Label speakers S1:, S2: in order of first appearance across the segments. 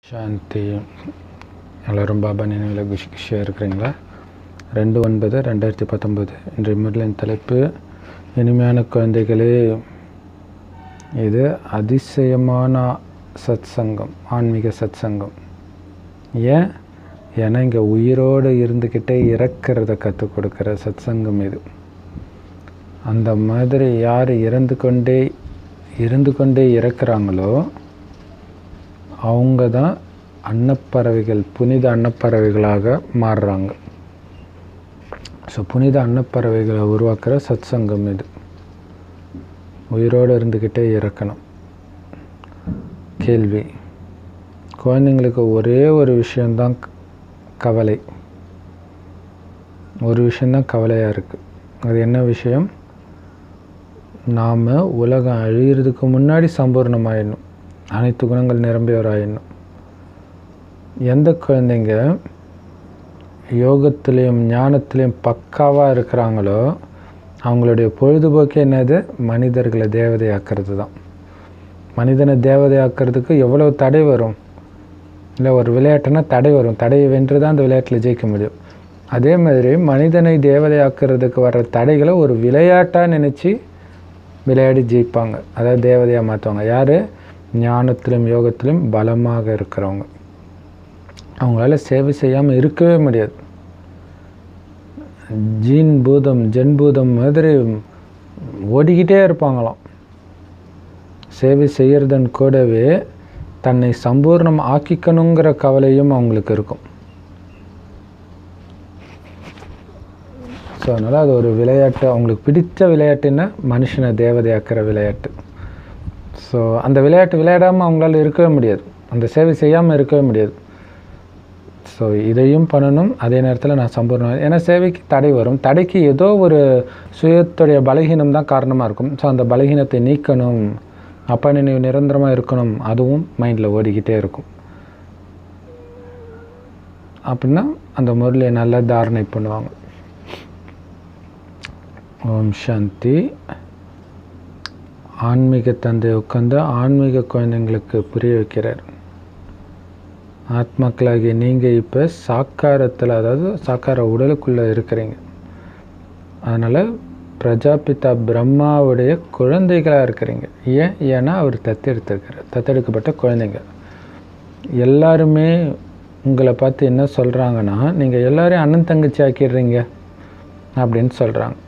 S1: சாந்தி எல்லோரும் பாபா நினைவில் குஷி குஷியாக இருக்கிறீங்களா ரெண்டு ஒன்பது ரெண்டாயிரத்தி பத்தொம்போது இன்றைய முதலின் தலைப்பு இனிமையான குழந்தைகளே இது அதிசயமான சத் சங்கம் ஆன்மீக சத் சங்கம் ஏன் ஏன்னா இங்கே உயிரோடு இருந்துக்கிட்டே இறக்கிறத கற்றுக் கொடுக்குற சத் சங்கம் இது அந்த மாதிரி யார் இறந்து கொண்டே இருந்து கொண்டே இறக்குறாங்களோ அவங்க தான் அன்னப்பறவைகள் புனித அன்னப்பறவைகளாக மாறுறாங்க ஸோ புனித அன்னப்பறவைகளை உருவாக்குற சத் சங்கம் இது உயிரோடு இருந்துக்கிட்டே இறக்கணும் கேள்வி குழந்தைங்களுக்கு ஒரே ஒரு விஷயந்தான் கவலை ஒரு விஷயந்தான் கவலையாக இருக்குது அது என்ன விஷயம் நாம் உலகம் அழியிறதுக்கு முன்னாடி சம்பூர்ணமாயிடணும் அனைத்து குணங்கள் நிரம்பியவர் ஆயிடணும் எந்த குழந்தைங்க யோகத்திலையும் ஞானத்திலையும் பக்காவாக இருக்கிறாங்களோ அவங்களுடைய பொழுதுபோக்கு என்னது மனிதர்களை தேவதையாக்கிறது தான் மனிதனை தேவதையாக்கிறதுக்கு எவ்வளோ தடை வரும் இல்லை ஒரு விளையாட்டுனா தடை வரும் தடையை வென்று தான் அந்த விளையாட்டில் ஜெயிக்க முடியும் அதே மாதிரி மனிதனை தேவதையாக்கிறதுக்கு வர்ற தடைகளை ஒரு விளையாட்டாக நினச்சி விளையாடி ஜெயிப்பாங்க அதாவது தேவதையாக மாற்றுவாங்க யார் ஞானத்திலும் யோகத்திலும் பலமாக இருக்கிறவங்க அவங்களால சேவை செய்யாமல் இருக்கவே முடியாது ஜீன் பூதம் ஜென் பூதம் மாதிரி ஓடிக்கிட்டே இருப்பாங்களாம் சேவை செய்கிறதன் கூடவே தன்னை சம்பூர்ணம் ஆக்கிக்கணுங்கிற கவலையும் அவங்களுக்கு இருக்கும் ஸோ அதனால் அது ஒரு விளையாட்டு அவங்களுக்கு பிடித்த விளையாட்டுன்னா மனுஷனை தேவதையாக்கிற விளையாட்டு ஸோ அந்த விளையாட்டு விளையாடாமல் அவங்களால இருக்கவே முடியாது அந்த சேவை செய்யாமல் இருக்கவே முடியாது ஸோ இதையும் பண்ணணும் அதே நேரத்தில் நான் சம்பூர்ணம் ஏன்னா சேவைக்கு தடை வரும் தடைக்கு ஏதோ ஒரு சுயத்துடைய பலகீனம் தான் காரணமாக இருக்கும் ஸோ அந்த பலகீனத்தை நீக்கணும் அப்பா நினைவு நிரந்தரமாக இருக்கணும் அதுவும் மைண்டில் ஓடிக்கிட்டே இருக்கும் அப்படின்னா அந்த முறையை நல்லா தாரணை பண்ணுவாங்க ஓம் சாந்தி ஆன்மீக தந்தை உட்காந்து ஆன்மீக குழந்தைங்களுக்கு புரிய வைக்கிறார் ஆத்மாக்களாகிய நீங்கள் இப்போ சாக்காரத்தில் அதாவது சாக்கார உடலுக்குள்ளே இருக்கிறீங்க அதனால் பிரஜாபிதா பிரம்மாவுடைய குழந்தைகளாக இருக்கிறீங்க ஏன் ஏன்னா அவர் தத்தெடுத்திருக்கிறார் தத்தெடுக்கப்பட்ட குழந்தைங்க எல்லாருமே உங்களை பார்த்து என்ன சொல்கிறாங்கன்னா நீங்கள் எல்லோரையும் அண்ணன் தங்கச்சி ஆக்கிடுறீங்க அப்படின்னு சொல்கிறாங்க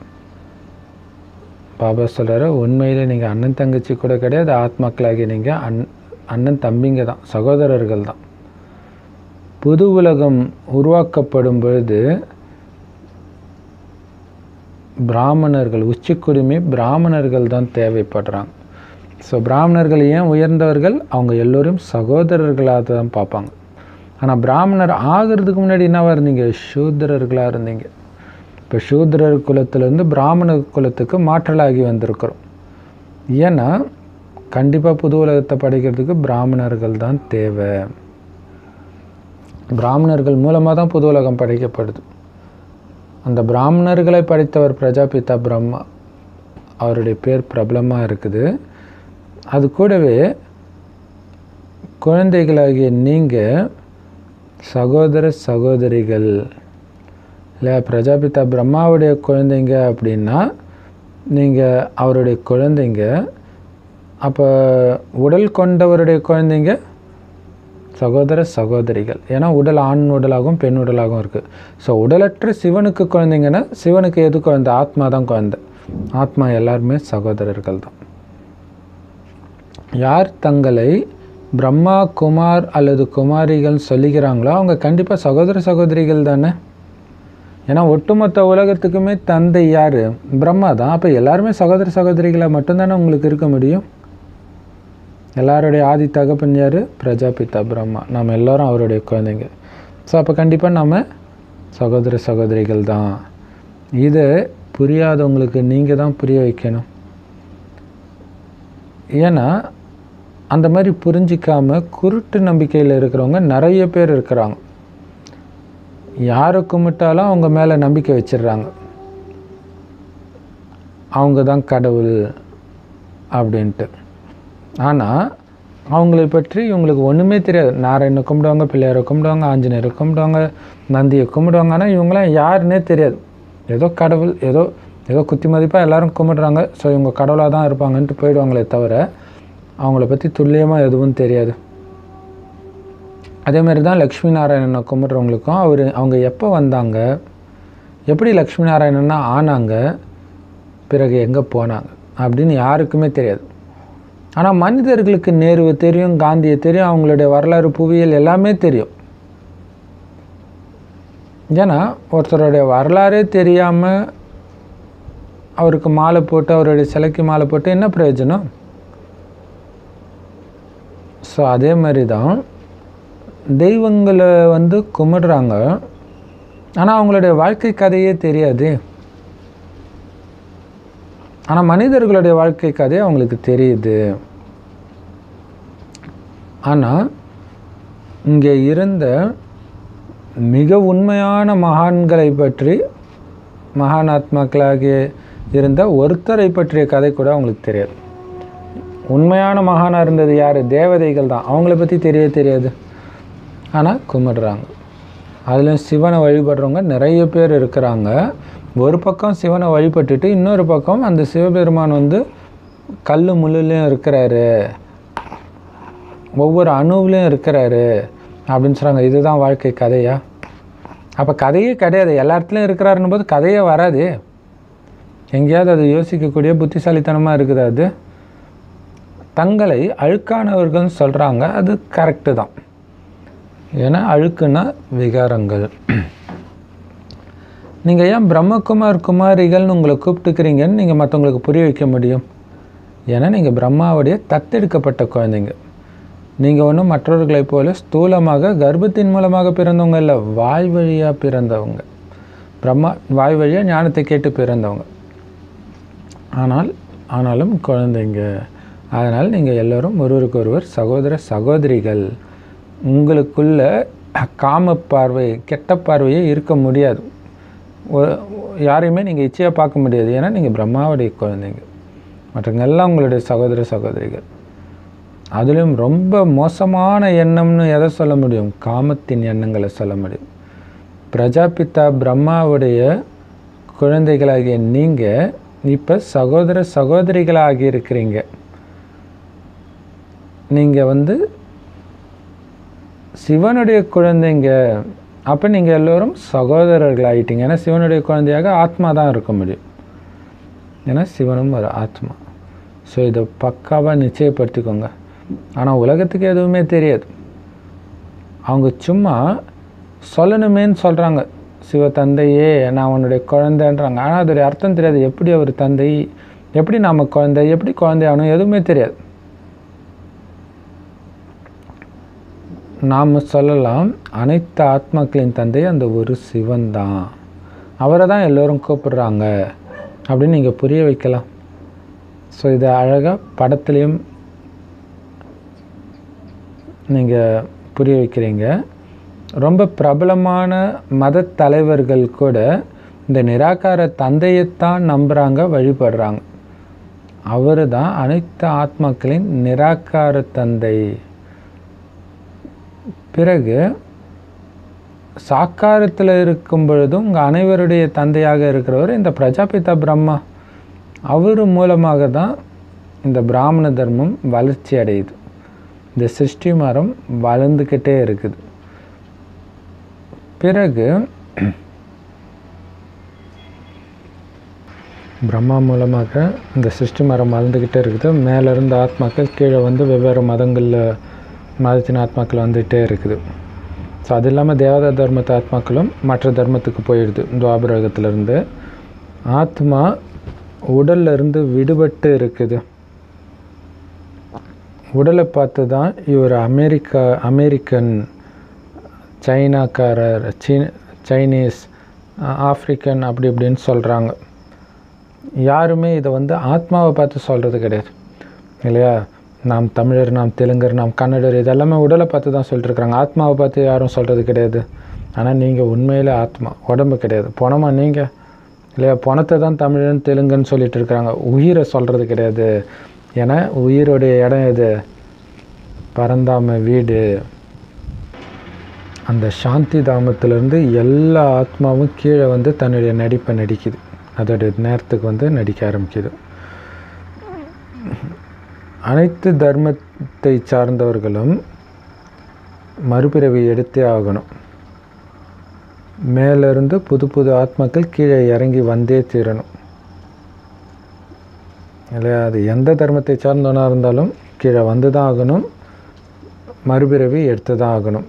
S1: பாபா சொல்கிறாரு உண்மையில் நீங்கள் அண்ணன் தங்கச்சி கூட கிடையாது ஆத்மாக்களாகி நீங்கள் அன் அண்ணன் தம்பிங்க தான் சகோதரர்கள் தான் புது உலகம் உருவாக்கப்படும் பொழுது பிராமணர்கள் உச்சிக்குடிமை பிராமணர்கள் தான் தேவைப்படுறாங்க ஸோ பிராமணர்கள் ஏன் உயர்ந்தவர்கள் அவங்க எல்லோரும் சகோதரர்களாக தான் பார்ப்பாங்க ஆனால் பிராமணர் ஆகிறதுக்கு முன்னாடி என்னவாக இருந்தீங்க சூத்திரர்களாக இருந்தீங்க இப்போ சூத்திரர் குலத்திலேருந்து பிராமண குலத்துக்கு மாற்றலாகி வந்திருக்கிறோம் ஏன்னா கண்டிப்பாக புது உலகத்தை படைக்கிறதுக்கு பிராமணர்கள் தான் தேவை பிராமணர்கள் மூலமாக தான் புது உலகம் படைக்கப்படுது அந்த பிராமணர்களை படைத்தவர் பிரஜாபிதா பிரம்மா அவருடைய பேர் பிரபலமாக இருக்குது அது கூடவே குழந்தைகளாகிய நீங்கள் சகோதர சகோதரிகள் இல்லை பிரஜாபிதா பிரம்மாவுடைய குழந்தைங்க அப்படின்னா நீங்கள் அவருடைய குழந்தைங்க அப்போ உடல் கொண்டவருடைய குழந்தைங்க சகோதர சகோதரிகள் ஏன்னா உடல் ஆண் உடலாகவும் பெண் உடலாகவும் இருக்குது ஸோ உடலற்ற சிவனுக்கு குழந்தைங்கன்னா சிவனுக்கு எது குழந்தை ஆத்மா தான் குழந்தை ஆத்மா எல்லாருமே சகோதரர்கள் தான் யார் தங்களை பிரம்மா குமார் அல்லது குமாரிகள் சொல்லிக்கிறாங்களோ அவங்க கண்டிப்பாக சகோதர சகோதரிகள் தானே ஏன்னா ஒட்டுமொத்த உலகத்துக்குமே தந்தை யார் பிரம்மா தான் அப்போ எல்லாருமே சகோதர சகோதரிகளை மட்டும்தானே உங்களுக்கு இருக்க முடியும் எல்லாருடைய ஆதி தகப்பன் யார் பிரஜாபிதா பிரம்மா நம்ம எல்லோரும் அவருடைய குழந்தைங்க ஸோ அப்போ கண்டிப்பாக நம்ம சகோதர சகோதரிகள் தான் இதை புரியாதவங்களுக்கு நீங்கள் தான் புரிய வைக்கணும் ஏன்னா அந்த மாதிரி புரிஞ்சிக்காமல் குருட்டு நம்பிக்கையில் இருக்கிறவங்க நிறைய பேர் இருக்கிறாங்க யாரை கும்பிட்டாலும் அவங்க மேலே நம்பிக்கை வச்சிடுறாங்க அவங்க தான் கடவுள் அப்படின்ட்டு ஆனால் அவங்களை பற்றி இவங்களுக்கு ஒன்றுமே தெரியாது நாராயணனை கும்பிடுவாங்க பிள்ளையாரை கும்பிடுவாங்க ஆஞ்சநேயரை கும்பிடுவாங்க நந்தியை கும்பிடுவாங்க ஆனால் இவங்களாம் யாருன்னே தெரியாது ஏதோ கடவுள் ஏதோ ஏதோ குத்தி மதிப்பாக எல்லாரும் கும்பிடுறாங்க ஸோ இவங்க கடவுளாக தான் இருப்பாங்கன்ட்டு போயிடுவாங்களே தவிர அவங்கள பற்றி துல்லியமாக எதுவும் தெரியாது அதே மாதிரி தான் லக்ஷ்மி நாராயணனை கும்பிட்றவங்களுக்கும் அவர் அவங்க எப்போ வந்தாங்க எப்படி லக்ஷ்மி நாராயணன்னா ஆனாங்க பிறகு எங்கே போனாங்க அப்படின்னு யாருக்குமே தெரியாது ஆனால் மனிதர்களுக்கு நேருவை தெரியும் காந்தியை தெரியும் அவங்களுடைய வரலாறு புவியியல் எல்லாமே தெரியும் ஏன்னா ஒருத்தருடைய வரலாறே தெரியாமல் அவருக்கு மாலை போட்டு அவருடைய சிலைக்கு மாலை போட்டு என்ன பிரயோஜனம் ஸோ அதே மாதிரி தான் தெய்வங்களை வந்து கும்பிடுறாங்க ஆனால் அவங்களுடைய வாழ்க்கை கதையே தெரியாது ஆனால் மனிதர்களுடைய வாழ்க்கை கதை அவங்களுக்கு தெரியுது ஆனால் இங்கே இருந்த மிக உண்மையான மகான்களை பற்றி மகான் ஆத்மாக்களாகிய இருந்த ஒருத்தரை பற்றிய கதை கூட அவங்களுக்கு தெரியாது உண்மையான மகானாக இருந்தது யார் தேவதைகள் தான் அவங்கள பற்றி தெரியவே தெரியாது ஆனால் கும்பிடுறாங்க அதில் சிவனை வழிபடுறவங்க நிறைய பேர் இருக்கிறாங்க ஒரு பக்கம் சிவனை வழிபட்டுட்டு இன்னொரு பக்கம் அந்த சிவபெருமான் வந்து கல் முள்ளுலேயும் இருக்கிறாரு ஒவ்வொரு அணுவிலையும் இருக்கிறாரு அப்படின்னு சொல்கிறாங்க இதுதான் வாழ்க்கை கதையா அப்போ கதையே கிடையாது எல்லா இடத்துலையும் இருக்கிறாருன்னு போது கதையே வராது எங்கேயாவது அது யோசிக்கக்கூடிய புத்திசாலித்தனமாக இருக்குது அது தங்களை அழுக்கானவர்கள்னு சொல்கிறாங்க அது கரெக்டு தான் ஏன்னா அழுக்குன்னா விகாரங்கள் நீங்கள் ஏன் பிரம்மகுமார் குமாரிகள்னு உங்களை கூப்பிட்டுக்கிறீங்கன்னு நீங்கள் மற்றவங்களுக்கு புரிய வைக்க முடியும் ஏன்னா நீங்கள் பிரம்மாவுடைய தத்தெடுக்கப்பட்ட குழந்தைங்க நீங்கள் ஒன்றும் மற்றவர்களைப் போல ஸ்தூலமாக கர்ப்பத்தின் மூலமாக பிறந்தவங்க இல்லை வாய் வழியாக பிறந்தவங்க பிரம்மா வாய் வழியாக ஞானத்தை கேட்டு பிறந்தவங்க ஆனால் ஆனாலும் குழந்தைங்க அதனால் நீங்கள் எல்லோரும் ஒருவருக்கொருவர் சகோதர சகோதரிகள் உங்களுக்குள்ள காம பார்வை கெட்ட பார்வையே இருக்க முடியாது ஒ- யாரையுமே நீங்கள் இச்சையாக பார்க்க முடியாது ஏன்னா நீங்கள் பிரம்மாவுடைய குழந்தைங்க மற்றவங்க எல்லாம் உங்களுடைய சகோதர சகோதரிகள் அதுலேயும் ரொம்ப மோசமான எண்ணம்னு எதை சொல்ல முடியும் காமத்தின் எண்ணங்களை சொல்ல முடியும் பிரஜாபிதா பிரம்மாவுடைய குழந்தைகளாகிய நீங்கள் இப்போ சகோதர சகோதரிகளாகி இருக்கிறீங்க நீங்கள் வந்து சிவனுடைய குழந்தைங்க அப்போ நீங்கள் எல்லோரும் சகோதரர்கள் ஆகிட்டீங்க ஏன்னா சிவனுடைய குழந்தையாக ஆத்மா தான் இருக்க முடியும் ஏன்னா சிவனும் ஒரு ஆத்மா ஸோ இதை பக்காவாக நிச்சயப்படுத்திக்கோங்க ஆனால் உலகத்துக்கு எதுவுமே தெரியாது அவங்க சும்மா சொல்லணுமேன்னு சொல்கிறாங்க சிவ தந்தையே நான் உன்னுடைய குழந்தைன்றாங்க ஆனால் அதோடைய அர்த்தம் தெரியாது எப்படி அவர் தந்தை எப்படி நாம குழந்தை எப்படி குழந்தையானோம் எதுவுமே தெரியாது நாம் சொல்லலாம் அனைத்து ஆத்மாக்களின் தந்தை அந்த ஒரு சிவன் தான் அவரை தான் எல்லோரும் கூப்பிடுறாங்க அப்படின்னு நீங்கள் புரிய வைக்கலாம் ஸோ இதை அழகாக படத்துலேயும் நீங்கள் புரிய வைக்கிறீங்க ரொம்ப பிரபலமான மத தலைவர்கள் கூட இந்த நிராகார தந்தையைத்தான் நம்புகிறாங்க வழிபடுறாங்க அவர் தான் அனைத்து ஆத்மாக்களின் நிராகார தந்தை பிறகு சாக்காரத்தில் இருக்கும் பொழுதும் உங்கள் அனைவருடைய தந்தையாக இருக்கிறவர் இந்த பிரஜாபிதா பிரம்மா அவர் மூலமாக தான் இந்த பிராமண தர்மம் வளர்ச்சி அடையுது இந்த சிருஷ்டி மரம் வளர்ந்துக்கிட்டே இருக்குது பிறகு பிரம்மா மூலமாக இந்த சிருஷ்டி மரம் வளர்ந்துக்கிட்டே இருக்குது மேலே இருந்த ஆத்மாக்கள் கீழே வந்து வெவ்வேறு மதங்களில் மதத்தின் ஆத்மாக்கள் வந்துகிட்டே இருக்குது ஸோ அது இல்லாமல் தேவதா தர்மத்து ஆத்மாக்களும் மற்ற தர்மத்துக்கு போயிடுது துவாபரகத்திலேருந்து ஆத்மா உடல்ல இருந்து விடுபட்டு இருக்குது உடலை பார்த்து தான் இவர் அமெரிக்கா அமெரிக்கன் சைனாக்காரர் சீன சைனீஸ் அஹ், ஆப்பிரிக்கன் அப்படி இப்படின்னு சொல்கிறாங்க யாருமே இதை வந்து ஆத்மாவை பார்த்து சொல்கிறது கிடையாது இல்லையா நாம் தமிழர் நாம் தெலுங்கர் நாம் கன்னடர் இதெல்லாமே உடலை பார்த்து தான் சொல்லிட்டு இருக்காங்க ஆத்மாவை பார்த்து யாரும் சொல்கிறது கிடையாது ஆனால் நீங்கள் உண்மையிலே ஆத்மா உடம்பு கிடையாது பணமா நீங்கள் இல்லையா பணத்தை தான் தமிழன் தெலுங்குன்னு சொல்லிட்டு இருக்காங்க உயிரை சொல்கிறது கிடையாது ஏன்னா உயிரோடைய இடம் எது பரந்தாம வீடு அந்த சாந்தி தாமத்திலேருந்து எல்லா ஆத்மாவும் கீழே வந்து தன்னுடைய நடிப்பை நடிக்குது அதோடைய நேரத்துக்கு வந்து நடிக்க ஆரம்பிக்குது அனைத்து தர்மத்தை சார்ந்தவர்களும் மறுபிறவி எடுத்தே ஆகணும் மேலிருந்து புது புது ஆத்மாக்கள் கீழே இறங்கி வந்தே தீரணும் இல்லையா அது எந்த தர்மத்தை சார்ந்தவனாக இருந்தாலும் கீழே வந்து தான் ஆகணும் மறுபிறவி எடுத்து தான் ஆகணும்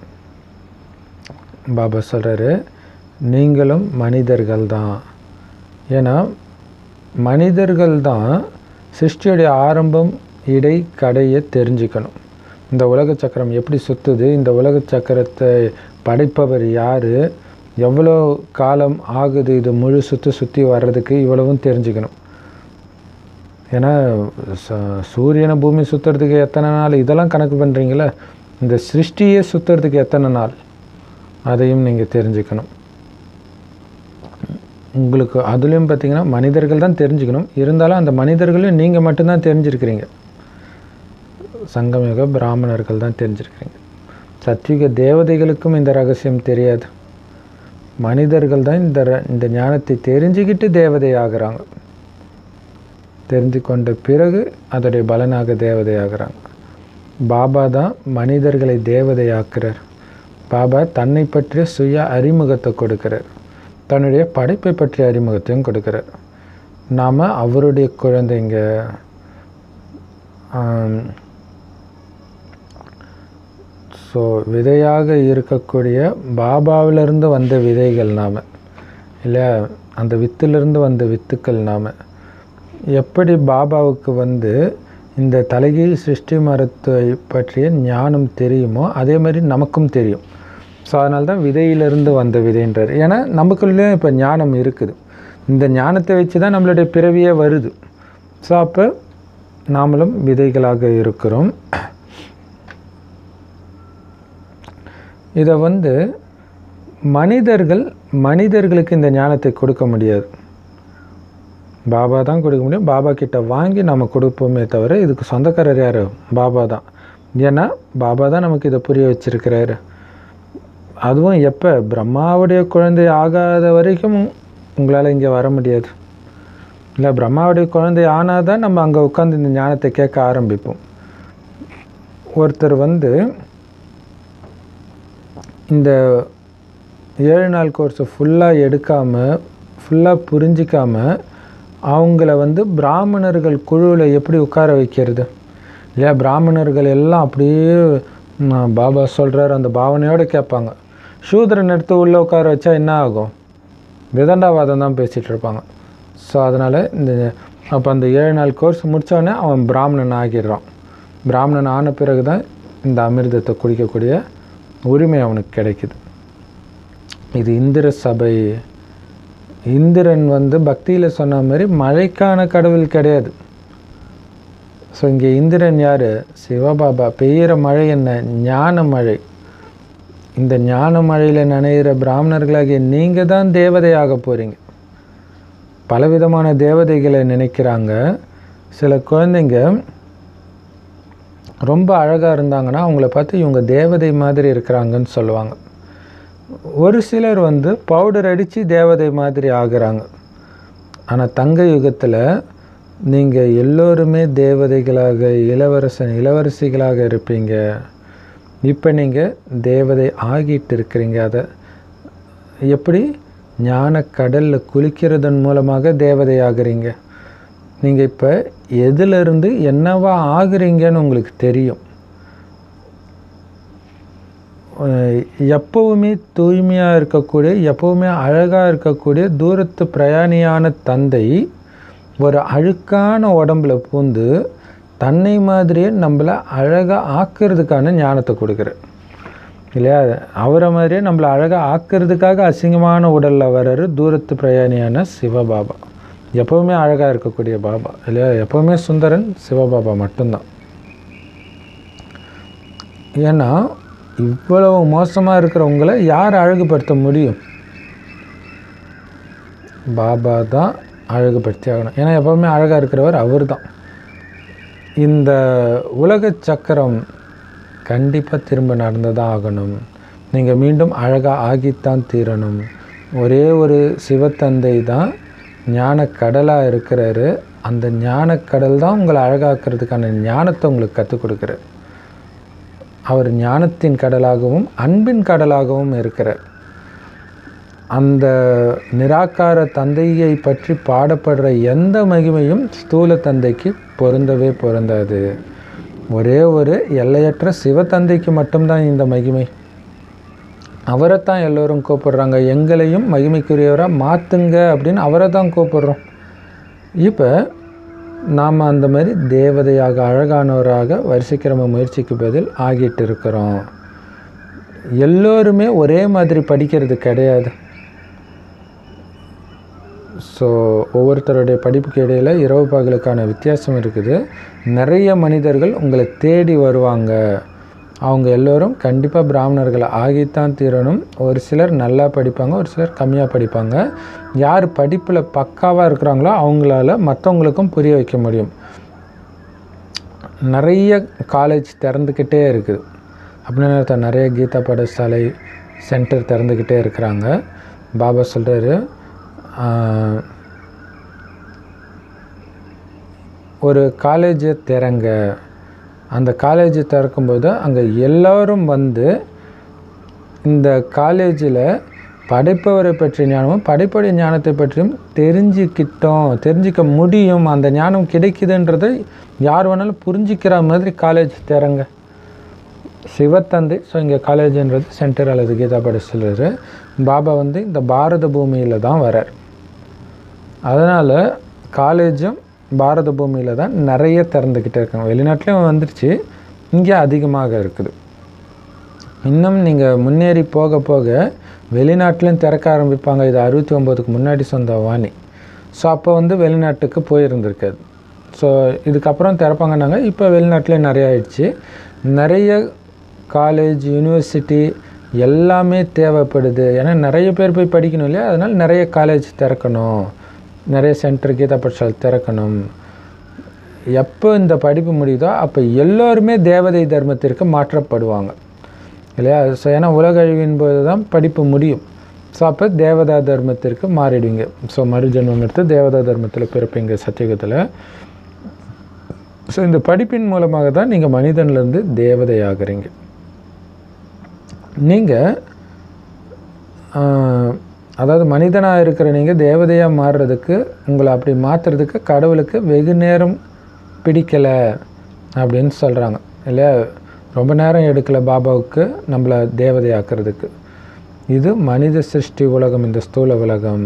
S1: பாபா சொல்கிறாரு நீங்களும் மனிதர்கள் தான் ஏன்னா மனிதர்கள் தான் சிருஷ்டியுடைய ஆரம்பம் இடை கடையை தெரிஞ்சுக்கணும் இந்த உலக சக்கரம் எப்படி சுற்றுது இந்த உலக சக்கரத்தை படைப்பவர் யார் எவ்வளோ காலம் ஆகுது இது முழு சுற்றி சுற்றி வர்றதுக்கு இவ்வளவும் தெரிஞ்சுக்கணும் ஏன்னா ச- சூரியனை பூமி சுற்றுறதுக்கு எத்தனை நாள் இதெல்லாம் கணக்கு பண்ணுறீங்களே இந்த சிருஷ்டியே சுற்றுறதுக்கு எத்தனை நாள் அதையும் நீங்கள் தெரிஞ்சுக்கணும் உங்களுக்கு அதுலேயும் பார்த்தீங்கன்னா மனிதர்கள் தான் தெரிஞ்சுக்கணும் இருந்தாலும் அந்த மனிதர்களையும் நீங்கள் மட்டும்தான் தெரிஞ்சிருக்கிறீங்க சங்கமயுக பிராமணர்கள் தான் தெரிஞ்சிருக்கிறீங்க சத்யுக தேவதைகளுக்கும் இந்த ரகசியம் தெரியாது மனிதர்கள் தான் இந்த ர- இந்த ஞானத்தை தெரிஞ்சுக்கிட்டு தேவதை ஆகுறாங்க தெரிஞ்சு கொண்ட பிறகு அதோடைய பலனாக தேவதை ஆகுறாங்க பாபா தான் மனிதர்களை தேவதையாக்குறார் பாபா தன்னை பற்றிய சுய அறிமுகத்தை கொடுக்கிறார் தன்னுடைய படைப்பை பற்றிய அறிமுகத்தையும் கொடுக்கிறார் நாம் அவருடைய குழந்தைங்க ஸோ விதையாக இருக்கக்கூடிய பாபாவிலிருந்து வந்த விதைகள் நாம் இல்லையா அந்த வித்திலிருந்து வந்த வித்துக்கள் நாம் எப்படி பாபாவுக்கு வந்து இந்த தலைகீழ் சிருஷ்டி மரத்தை பற்றிய ஞானம் தெரியுமோ அதே மாதிரி நமக்கும் தெரியும் ஸோ அதனால தான் விதையிலிருந்து வந்த விதைன்றார் ஏன்னா நமக்குள்ளேயும் இப்போ ஞானம் இருக்குது இந்த ஞானத்தை வச்சு தான் நம்மளுடைய பிறவியே வருது ஸோ அப்போ நாமளும் விதைகளாக இருக்கிறோம் இதை வந்து மனிதர்கள் மனிதர்களுக்கு இந்த ஞானத்தை கொடுக்க முடியாது பாபா தான் கொடுக்க முடியும் பாபா கிட்ட வாங்கி நம்ம கொடுப்போமே தவிர இதுக்கு சொந்தக்காரர் யார் பாபா தான் ஏன்னா பாபா தான் நமக்கு இதை புரிய வச்சிருக்கிறாரு அதுவும் எப்போ பிரம்மாவுடைய குழந்தை ஆகாத வரைக்கும் உங்களால் இங்கே வர முடியாது இல்லை பிரம்மாவுடைய குழந்தை ஆனால் தான் நம்ம அங்கே உட்காந்து இந்த ஞானத்தை கேட்க ஆரம்பிப்போம் ஒருத்தர் வந்து இந்த ஏழு நாள் கோர்ஸை ஃபுல்லாக எடுக்காமல் ஃபுல்லாக புரிஞ்சிக்காமல் அவங்கள வந்து பிராமணர்கள் குழுவில் எப்படி உட்கார வைக்கிறது இல்லையா பிராமணர்கள் எல்லாம் அப்படியே ம், பாபா சொல்கிறார் அந்த பாவனையோடு கேட்பாங்க சூத்திரன் எடுத்து உள்ளே உட்கார வச்சா என்ன ஆகும் விதண்டாவாதம் தான் பேசிகிட்டு இருப்பாங்க ஸோ அதனால் இந்த அப்போ அந்த ஏழு நாள் கோர்ஸ் முடித்தோடனே அவன் பிராமணன் ஆகிடுறான் பிராமணன் ஆன பிறகு தான் இந்த அமிர்தத்தை குடிக்கக்கூடிய உரிமை அவனுக்கு கிடைக்குது இது இந்திர சபை இந்திரன் வந்து பக்தியில் சொன்ன மாதிரி மழைக்கான கடவுள் கிடையாது ஸோ இங்கே இந்திரன் யார் சிவபாபா பெய்கிற மழை என்ன ஞான மழை இந்த ஞான மழையில் நனைகிற பிராமணர்களாகிய நீங்கள் தான் தேவதையாக போகிறீங்க பலவிதமான தேவதைகளை நினைக்கிறாங்க சில குழந்தைங்க ரொம்ப அழகாக இருந்தாங்கன்னா அவங்கள பார்த்து இவங்க தேவதை மாதிரி இருக்கிறாங்கன்னு சொல்லுவாங்க ஒரு சிலர் வந்து பவுடர் அடித்து தேவதை மாதிரி ஆகுறாங்க ஆனால் தங்க யுகத்தில் நீங்கள் எல்லோருமே தேவதைகளாக இளவரசன் இளவரசிகளாக இருப்பீங்க இப்போ நீங்கள் தேவதை ஆகிட்டு இருக்கிறீங்க அதை எப்படி ஞான கடலில் குளிக்கிறதன் மூலமாக தேவதை ஆகுறீங்க நீங்கள் இப்போ எதிலிருந்து என்னவா ஆகுறீங்கன்னு உங்களுக்கு தெரியும் அஹ் எப்பவுமே தூய்மையாக இருக்கக்கூடிய எப்பவுமே அழகாக இருக்கக்கூடிய தூரத்து பிரயாணியான தந்தை ஒரு அழுக்கான உடம்புல பூந்து தன்னை மாதிரியே நம்மளை அழகாக ஆக்கிறதுக்கான ஞானத்தை கொடுக்குறார் இல்லையா அவரை மாதிரியே நம்மளை அழகாக ஆக்கிறதுக்காக அசிங்கமான உடலில் வர்றாரு தூரத்து பிரயாணியான சிவபாபா எப்பவுமே அழகாக இருக்கக்கூடிய பாபா இல்லையா எப்பவுமே சுந்தரன் சிவபாபா மட்டும்தான் ஏன்னா இவ்வளவு மோசமாக இருக்கிறவங்கள யார் அழகுபடுத்த முடியும் பாபா தான் அழகுபடுத்தி ஆகணும் ஏன்னா எப்பவுமே அழகாக இருக்கிறவர் அவர் தான் இந்த உலக சக்கரம் கண்டிப்பாக திரும்ப நடந்து தான் ஆகணும் நீங்கள் மீண்டும் அழகாக ஆகித்தான் தீரணும் ஒரே ஒரு சிவத்தந்தை தான் ஞான கடலாக இருக்கிறாரு அந்த ஞானக்கடல் தான் உங்களை அழகாக்குறதுக்கான ஞானத்தை உங்களுக்கு கற்றுக் கொடுக்குறார் அவர் ஞானத்தின் கடலாகவும் அன்பின் கடலாகவும் இருக்கிறார் அந்த நிராகார தந்தையை பற்றி பாடப்படுற எந்த மகிமையும் ஸ்தூல தந்தைக்கு பொருந்தவே பொருந்தாது ஒரே ஒரு எல்லையற்ற சிவத்தந்தைக்கு மட்டும்தான் இந்த மகிமை அவரைத்தான் எல்லோரும் கூப்பிடுறாங்க எங்களையும் மகிமைக்குரியவராக மாற்றுங்க அப்படின்னு அவரை தான் கூப்பிடுறோம் இப்போ நாம் அந்த மாதிரி தேவதையாக அழகானவராக வரிசைக்கிரம முயற்சிக்கு பதில் ஆகிட்டு இருக்கிறோம் எல்லோருமே ஒரே மாதிரி படிக்கிறது கிடையாது ஸோ ஒவ்வொருத்தருடைய படிப்புக்கு இடையில் இரவு பகலுக்கான வித்தியாசம் இருக்குது நிறைய மனிதர்கள் உங்களை தேடி வருவாங்க அவங்க எல்லோரும் கண்டிப்பாக பிராமணர்கள் ஆகித்தான் தீரணும் ஒரு சிலர் நல்லா படிப்பாங்க ஒரு சிலர் கம்மியாக படிப்பாங்க யார் படிப்பில் பக்காவாக இருக்கிறாங்களோ அவங்களால மற்றவங்களுக்கும் புரிய வைக்க முடியும் நிறைய காலேஜ் திறந்துக்கிட்டே இருக்குது அப்படின்னு அர்த்தம் நிறைய கீதா பாடசாலை சென்டர் திறந்துக்கிட்டே இருக்கிறாங்க பாபா சொல்கிறாரு ஒரு காலேஜை திறங்க அந்த காலேஜை திறக்கும்போது அங்கே எல்லோரும் வந்து இந்த காலேஜில் படைப்பவரை பற்றிய ஞானமும் படைப்படைய ஞானத்தை பற்றியும் தெரிஞ்சுக்கிட்டோம் தெரிஞ்சிக்க முடியும் அந்த ஞானம் கிடைக்குதுன்றதை யார் வேணாலும் புரிஞ்சிக்கிற மாதிரி காலேஜ் திறங்க சிவத்தந்தை ஸோ இங்கே காலேஜ்ன்றது சென்டர் அல்லது கீதா படிச்சுறாரு பாபா வந்து இந்த பாரத பூமியில் தான் வரார் அதனால் காலேஜும் பாரத பூமியில் தான் நிறைய திறந்துக்கிட்டே இருக்காங்க வெளிநாட்டிலையும் வந்துருச்சு இங்கே அதிகமாக இருக்குது இன்னும் நீங்கள் முன்னேறி போக போக வெளிநாட்டிலையும் திறக்க ஆரம்பிப்பாங்க இது அறுபத்தி ஒம்போதுக்கு முன்னாடி சொந்த வாணி ஸோ அப்போ வந்து வெளிநாட்டுக்கு போயிருந்திருக்காது ஸோ இதுக்கப்புறம் திறப்பாங்கன்னாங்க இப்போ வெளிநாட்டிலே நிறைய ஆயிடுச்சு நிறைய காலேஜ் யூனிவர்சிட்டி எல்லாமே தேவைப்படுது ஏன்னா நிறைய பேர் போய் படிக்கணும் இல்லையா அதனால் நிறைய காலேஜ் திறக்கணும் நிறைய சென்டர் கீதா பாடசாலை திறக்கணும் எப்போ இந்த படிப்பு முடியுதோ அப்போ எல்லோருமே தேவதை தர்மத்திற்கு மாற்றப்படுவாங்க இல்லையா ஸோ ஏன்னா உலக அழிவின் போது தான் படிப்பு முடியும் ஸோ அப்போ தேவதா தர்மத்திற்கு மாறிடுவீங்க ஸோ மறுஜென்மம் எடுத்து தேவதா தர்மத்தில் பிறப்பீங்க சத்தியுகத்தில் ஸோ இந்த படிப்பின் மூலமாக தான் நீங்கள் மனிதன்லேருந்து தேவதை ஆகிறீங்க நீங்கள் அதாவது மனிதனாக இருக்கிற நீங்கள் தேவதையாக மாறுறதுக்கு உங்களை அப்படி மாற்றுறதுக்கு கடவுளுக்கு வெகு நேரம் பிடிக்கலை அப்படின்னு சொல்கிறாங்க இல்லையா ரொம்ப நேரம் எடுக்கலை பாபாவுக்கு நம்மளை தேவதையாக்குறதுக்கு இது மனித சிருஷ்டி உலகம் இந்த ஸ்தூல உலகம்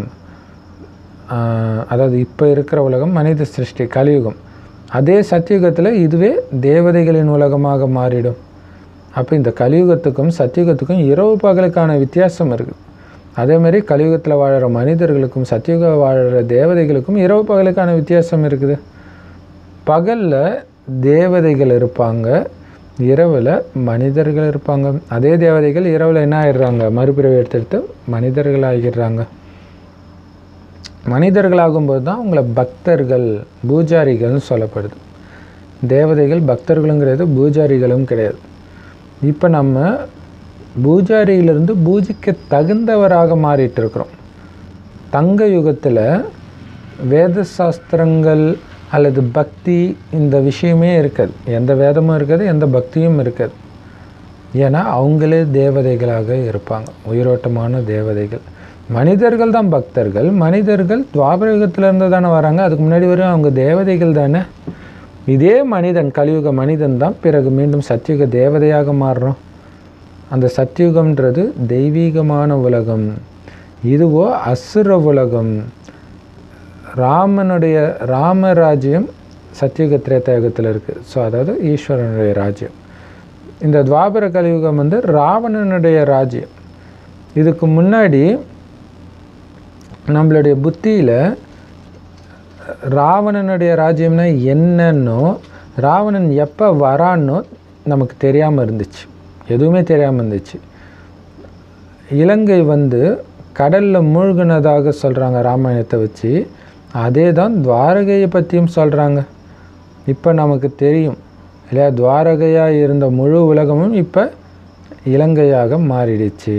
S1: அதாவது இப்போ இருக்கிற உலகம் மனித சிருஷ்டி கலியுகம் அதே சத்தியுகத்தில் இதுவே தேவதைகளின் உலகமாக மாறிடும் அப்போ இந்த கலியுகத்துக்கும் சத்தியுகத்துக்கும் இரவு பகலுக்கான வித்தியாசம் இருக்குது அதேமாரி கலியுகத்தில் வாழற மனிதர்களுக்கும் சத்தியுக வாழற தேவதைகளுக்கும் இரவு பகலுக்கான வித்தியாசம் இருக்குது பகலில் தேவதைகள் இருப்பாங்க இரவில் மனிதர்கள் இருப்பாங்க அதே தேவதைகள் இரவில் என்ன ஆயிடுறாங்க மறுபிறவி எடுத்துட்டு மனிதர்கள் ஆகிடுறாங்க மனிதர்களாகும்போது தான் உங்களை பக்தர்கள் பூஜாரிகள்னு சொல்லப்படுது தேவதைகள் பக்தர்களுங்கிறது பூஜாரிகளும் கிடையாது இப்போ நம்ம பூஜாரியிலிருந்து பூஜிக்க தகுந்தவராக மாறிட்டு இருக்கிறோம் தங்க யுகத்தில் வேத சாஸ்திரங்கள் அல்லது பக்தி இந்த விஷயமே இருக்காது எந்த வேதமும் இருக்காது எந்த பக்தியும் இருக்காது ஏன்னா அவங்களே தேவதைகளாக இருப்பாங்க உயிரோட்டமான தேவதைகள் மனிதர்கள் தான் பக்தர்கள் மனிதர்கள் துவாபர யுகத்திலேருந்து தானே வராங்க அதுக்கு முன்னாடி வரையும் அவங்க தேவதைகள் தானே இதே மனிதன் கலியுக மனிதன் தான் பிறகு மீண்டும் சத்தியுக தேவதையாக மாறுறோம் அந்த சத்தியுகம்ன்றது தெய்வீகமான உலகம் இதுவோ அசுர உலகம் ராமனுடைய ராமராஜ்யம் சத்தியுக திரேதாயுகத்தில் இருக்குது ஸோ அதாவது ஈஸ்வரனுடைய ராஜ்யம் இந்த துவாபர கலியுகம் வந்து ராவணனுடைய ராஜ்யம் இதுக்கு முன்னாடி நம்மளுடைய புத்தியில் ராவணனுடைய ராஜ்யம்னா என்னன்னோ ராவணன் எப்போ வரான்னோ நமக்கு தெரியாமல் இருந்துச்சு எதுவுமே தெரியாமல் இருந்துச்சு இலங்கை வந்து கடலில் மூழ்கினதாக சொல்கிறாங்க ராமாயணத்தை வச்சு அதே தான் துவாரகையை பற்றியும் சொல்கிறாங்க இப்போ நமக்கு தெரியும் இல்லையா துவாரகையாக இருந்த முழு உலகமும் இப்போ இலங்கையாக மாறிடுச்சு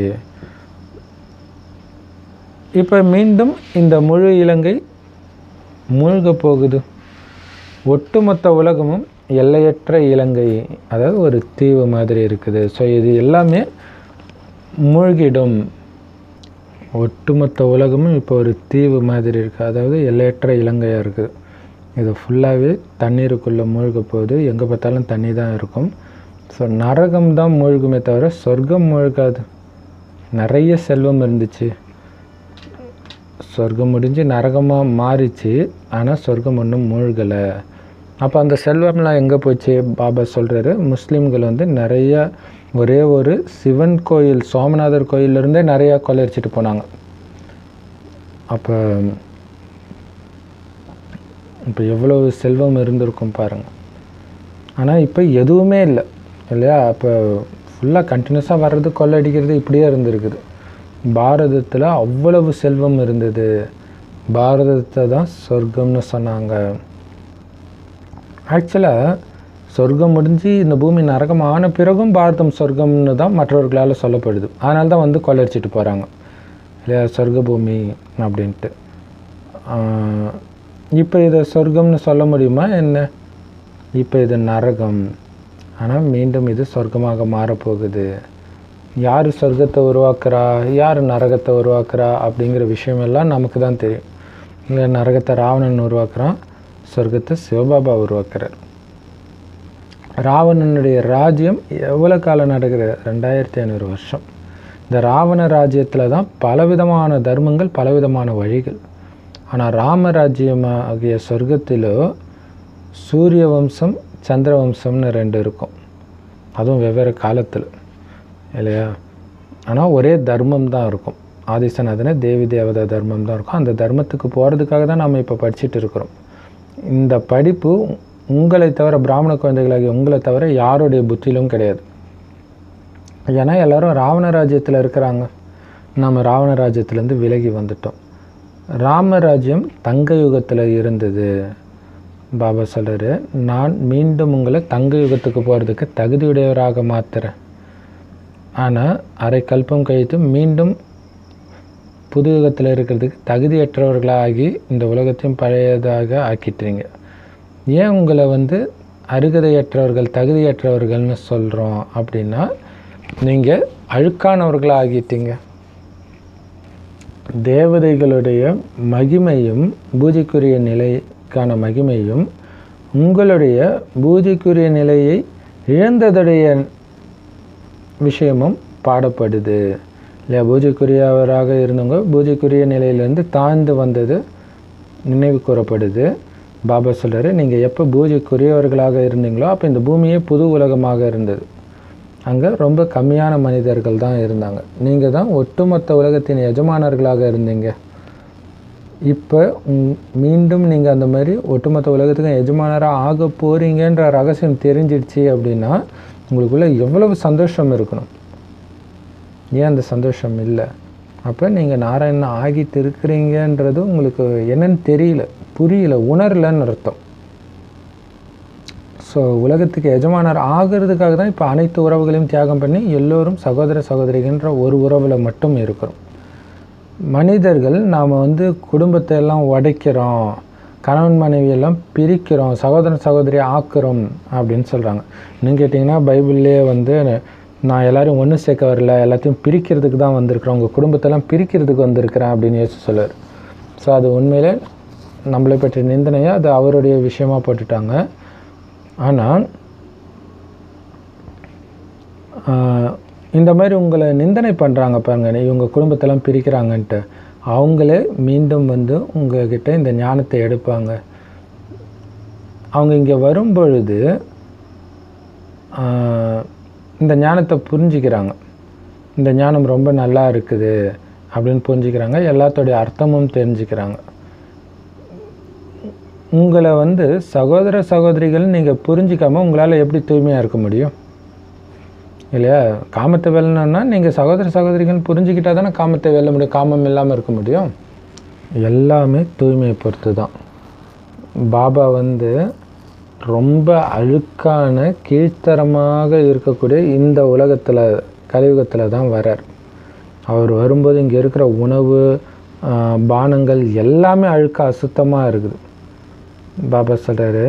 S1: இப்போ மீண்டும் இந்த முழு இலங்கை மூழ்க போகுது ஒட்டுமொத்த உலகமும் எல்லையற்ற இலங்கை அதாவது ஒரு தீவு மாதிரி இருக்குது ஸோ இது எல்லாமே மூழ்கிடும் ஒட்டுமொத்த உலகமும் இப்போ ஒரு தீவு மாதிரி இருக்குது அதாவது எல்லையற்ற இலங்கையாக இருக்குது இது ஃபுல்லாகவே தண்ணீருக்குள்ளே மூழ்க போகுது எங்கே பார்த்தாலும் தண்ணி தான் இருக்கும் ஸோ நரகம் தான் மூழ்குமே தவிர சொர்க்கம் மூழ்காது நிறைய செல்வம் இருந்துச்சு சொர்க்கம் முடிஞ்சு நரகமாக மாறிச்சு ஆனால் சொர்க்கம் ஒன்றும் மூழ்கலை அப்போ அந்த செல்வம்லாம் எங்கே போச்சு பாபா சொல்கிறாரு முஸ்லீம்கள் வந்து நிறைய ஒரே ஒரு சிவன் கோயில் சோமநாதர் கோயிலிருந்தே நிறையா கொள்ளையடிச்சிட்டு போனாங்க அப்போ இப்போ எவ்வளவு செல்வம் இருந்திருக்கும் பாருங்கள் ஆனால் இப்போ எதுவுமே இல்லை இல்லையா அப்போ ஃபுல்லாக கண்டினியூஸாக வர்றது கொள்ளடிக்கிறது இப்படியே இருந்திருக்குது பாரதத்தில் அவ்வளவு செல்வம் இருந்தது பாரதத்தை தான் சொர்க்கம்னு சொன்னாங்க ஆக்சுவலாக சொர்க்கம் முடிஞ்சு இந்த பூமி நரகம் ஆன பிறகும் பாரதம் சொர்க்கம்னு தான் மற்றவர்களால் சொல்லப்படுது அதனால தான் வந்து கொள்ளடிச்சிட்டு போகிறாங்க இல்லையா சொர்க்க பூமி அப்படின்ட்டு இப்போ இதை சொர்க்கம்னு சொல்ல முடியுமா என்ன இப்போ இது நரகம் ஆனால் மீண்டும் இது சொர்க்கமாக மாறப்போகுது யார் சொர்க்கத்தை உருவாக்குறா யார் நரகத்தை உருவாக்குறா அப்படிங்கிற விஷயமெல்லாம் நமக்கு தான் தெரியும் இல்லை நரகத்தை ராவணன் உருவாக்குறான் சொர்க்கத்தை சிவபாபா உருவாக்குறார் ராவணனுடைய ராஜ்யம் எவ்வளோ காலம் நடக்குது ரெண்டாயிரத்தி ஐநூறு வருஷம் இந்த ராவண ராஜ்யத்தில் தான் பலவிதமான தர்மங்கள் பலவிதமான வழிகள் ஆனால் ராமராஜ்யம் ஆகிய சொர்க்கத்திலோ சூரிய வம்சம் சந்திர வம்சம்னு ரெண்டு இருக்கும் அதுவும் வெவ்வேறு காலத்தில் இல்லையா ஆனால் ஒரே தர்மம் தான் இருக்கும் ஆதிசநாதன தேவி தேவதா தர்மம் தான் இருக்கும் அந்த தர்மத்துக்கு போகிறதுக்காக தான் நம்ம இப்போ படிச்சுட்டு இருக்கிறோம் இந்த படிப்பு உங்களை தவிர பிராமண குழந்தைகளாகிய உங்களை தவிர யாருடைய புத்தியிலும் கிடையாது ஏன்னா எல்லாரும் ராவண ராஜ்யத்தில் இருக்கிறாங்க நம்ம ராவண ராஜ்யத்துலேருந்து விலகி வந்துட்டோம் ராமராஜ்யம் தங்க யுகத்தில் இருந்தது பாபா சொல்கிறாரு நான் மீண்டும் உங்களை தங்க யுகத்துக்கு போகிறதுக்கு தகுதியுடையவராக மாற்றுறேன் ஆனால் அரை கல்பம் கழித்து மீண்டும் புது யுகத்தில் இருக்கிறதுக்கு தகுதியற்றவர்களாகி இந்த உலகத்தையும் பழையதாக ஆக்கிட்டுறீங்க ஏன் உங்களை வந்து அருகதையற்றவர்கள் தகுதியற்றவர்கள்னு சொல்கிறோம் அப்படின்னா நீங்கள் அழுக்கானவர்களாக ஆகிட்டீங்க தேவதைகளுடைய மகிமையும் பூஜைக்குரிய நிலைக்கான மகிமையும் உங்களுடைய பூஜைக்குரிய நிலையை இழந்ததுடைய விஷயமும் பாடப்படுது இல்லையா பூஜைக்குரியவராக இருந்தவங்க பூஜைக்குரிய நிலையிலேருந்து தாழ்ந்து வந்தது நினைவு கூறப்படுது பாபா சொல்கிறாரு நீங்கள் எப்போ பூஜைக்குரியவர்களாக இருந்தீங்களோ அப்போ இந்த பூமியே புது உலகமாக இருந்தது அங்கே ரொம்ப கம்மியான மனிதர்கள் தான் இருந்தாங்க நீங்கள் தான் ஒட்டுமொத்த உலகத்தின் எஜமானர்களாக இருந்தீங்க இப்போ மீண்டும் நீங்கள் அந்த மாதிரி ஒட்டுமொத்த உலகத்துக்கும் எஜமானராக ஆக போகிறீங்கன்ற ரகசியம் தெரிஞ்சிடுச்சு அப்படின்னா உங்களுக்குள்ள எவ்வளவு சந்தோஷம் இருக்கணும் ஏன் அந்த சந்தோஷம் இல்லை அப்போ நீங்கள் நாராயணன் ஆகிட்டு இருக்கிறீங்கன்றது உங்களுக்கு என்னன்னு தெரியல புரியல உணரலன்னு அர்த்தம் ஸோ உலகத்துக்கு எஜமானர் ஆகிறதுக்காக தான் இப்போ அனைத்து உறவுகளையும் தியாகம் பண்ணி எல்லோரும் சகோதர சகோதரிகன்ற ஒரு உறவில் மட்டும் இருக்கிறோம் மனிதர்கள் நாம் வந்து குடும்பத்தை எல்லாம் உடைக்கிறோம் கணவன் மனைவியெல்லாம் பிரிக்கிறோம் சகோதர சகோதரி ஆக்குறோம் அப்படின்னு சொல்கிறாங்க இன்னும் கேட்டிங்கன்னா பைபிள்லேயே வந்து நான் எல்லோரும் ஒன்று சேர்க்க வரல எல்லாத்தையும் பிரிக்கிறதுக்கு தான் வந்திருக்கிறேன் உங்கள் குடும்பத்தெல்லாம் பிரிக்கிறதுக்கு வந்திருக்கிறேன் அப்படின்னு யோசிச்சு சொல்லுவார் ஸோ அது உண்மையிலே நம்மளை பற்றிய நிந்தனையை அது அவருடைய விஷயமா போட்டுட்டாங்க ஆனால் இந்த மாதிரி உங்களை நிந்தனை பண்ணுறாங்க பாருங்க இவங்க குடும்பத்தெல்லாம் பிரிக்கிறாங்கன்ட்டு அவங்களே மீண்டும் வந்து உங்ககிட்ட இந்த ஞானத்தை எடுப்பாங்க அவங்க இங்கே வரும் பொழுது இந்த ஞானத்தை புரிஞ்சுக்கிறாங்க இந்த ஞானம் ரொம்ப நல்லா இருக்குது அப்படின்னு புரிஞ்சுக்கிறாங்க எல்லாத்தோடைய அர்த்தமும் தெரிஞ்சுக்கிறாங்க உங்களை வந்து சகோதர சகோதரிகள் நீங்கள் புரிஞ்சிக்காமல் உங்களால் எப்படி தூய்மையாக இருக்க முடியும் இல்லையா காமத்தை வெல்லணும்னா நீங்கள் சகோதர சகோதரிகள் புரிஞ்சுக்கிட்டா தானே காமத்தை வெல்ல முடியும் காமம் இல்லாமல் இருக்க முடியும் எல்லாமே தூய்மையை பொறுத்து தான் பாபா வந்து ரொம்ப அழுக்கான கீழ்த்தரமாக இருக்கக்கூடிய இந்த உலகத்தில் கலியுகத்தில் தான் வரார் அவர் வரும்போது இங்கே இருக்கிற உணவு ஆஹ், பானங்கள் எல்லாமே அழுக்க அசுத்தமாக இருக்குது பாபா சொல்கிறாரு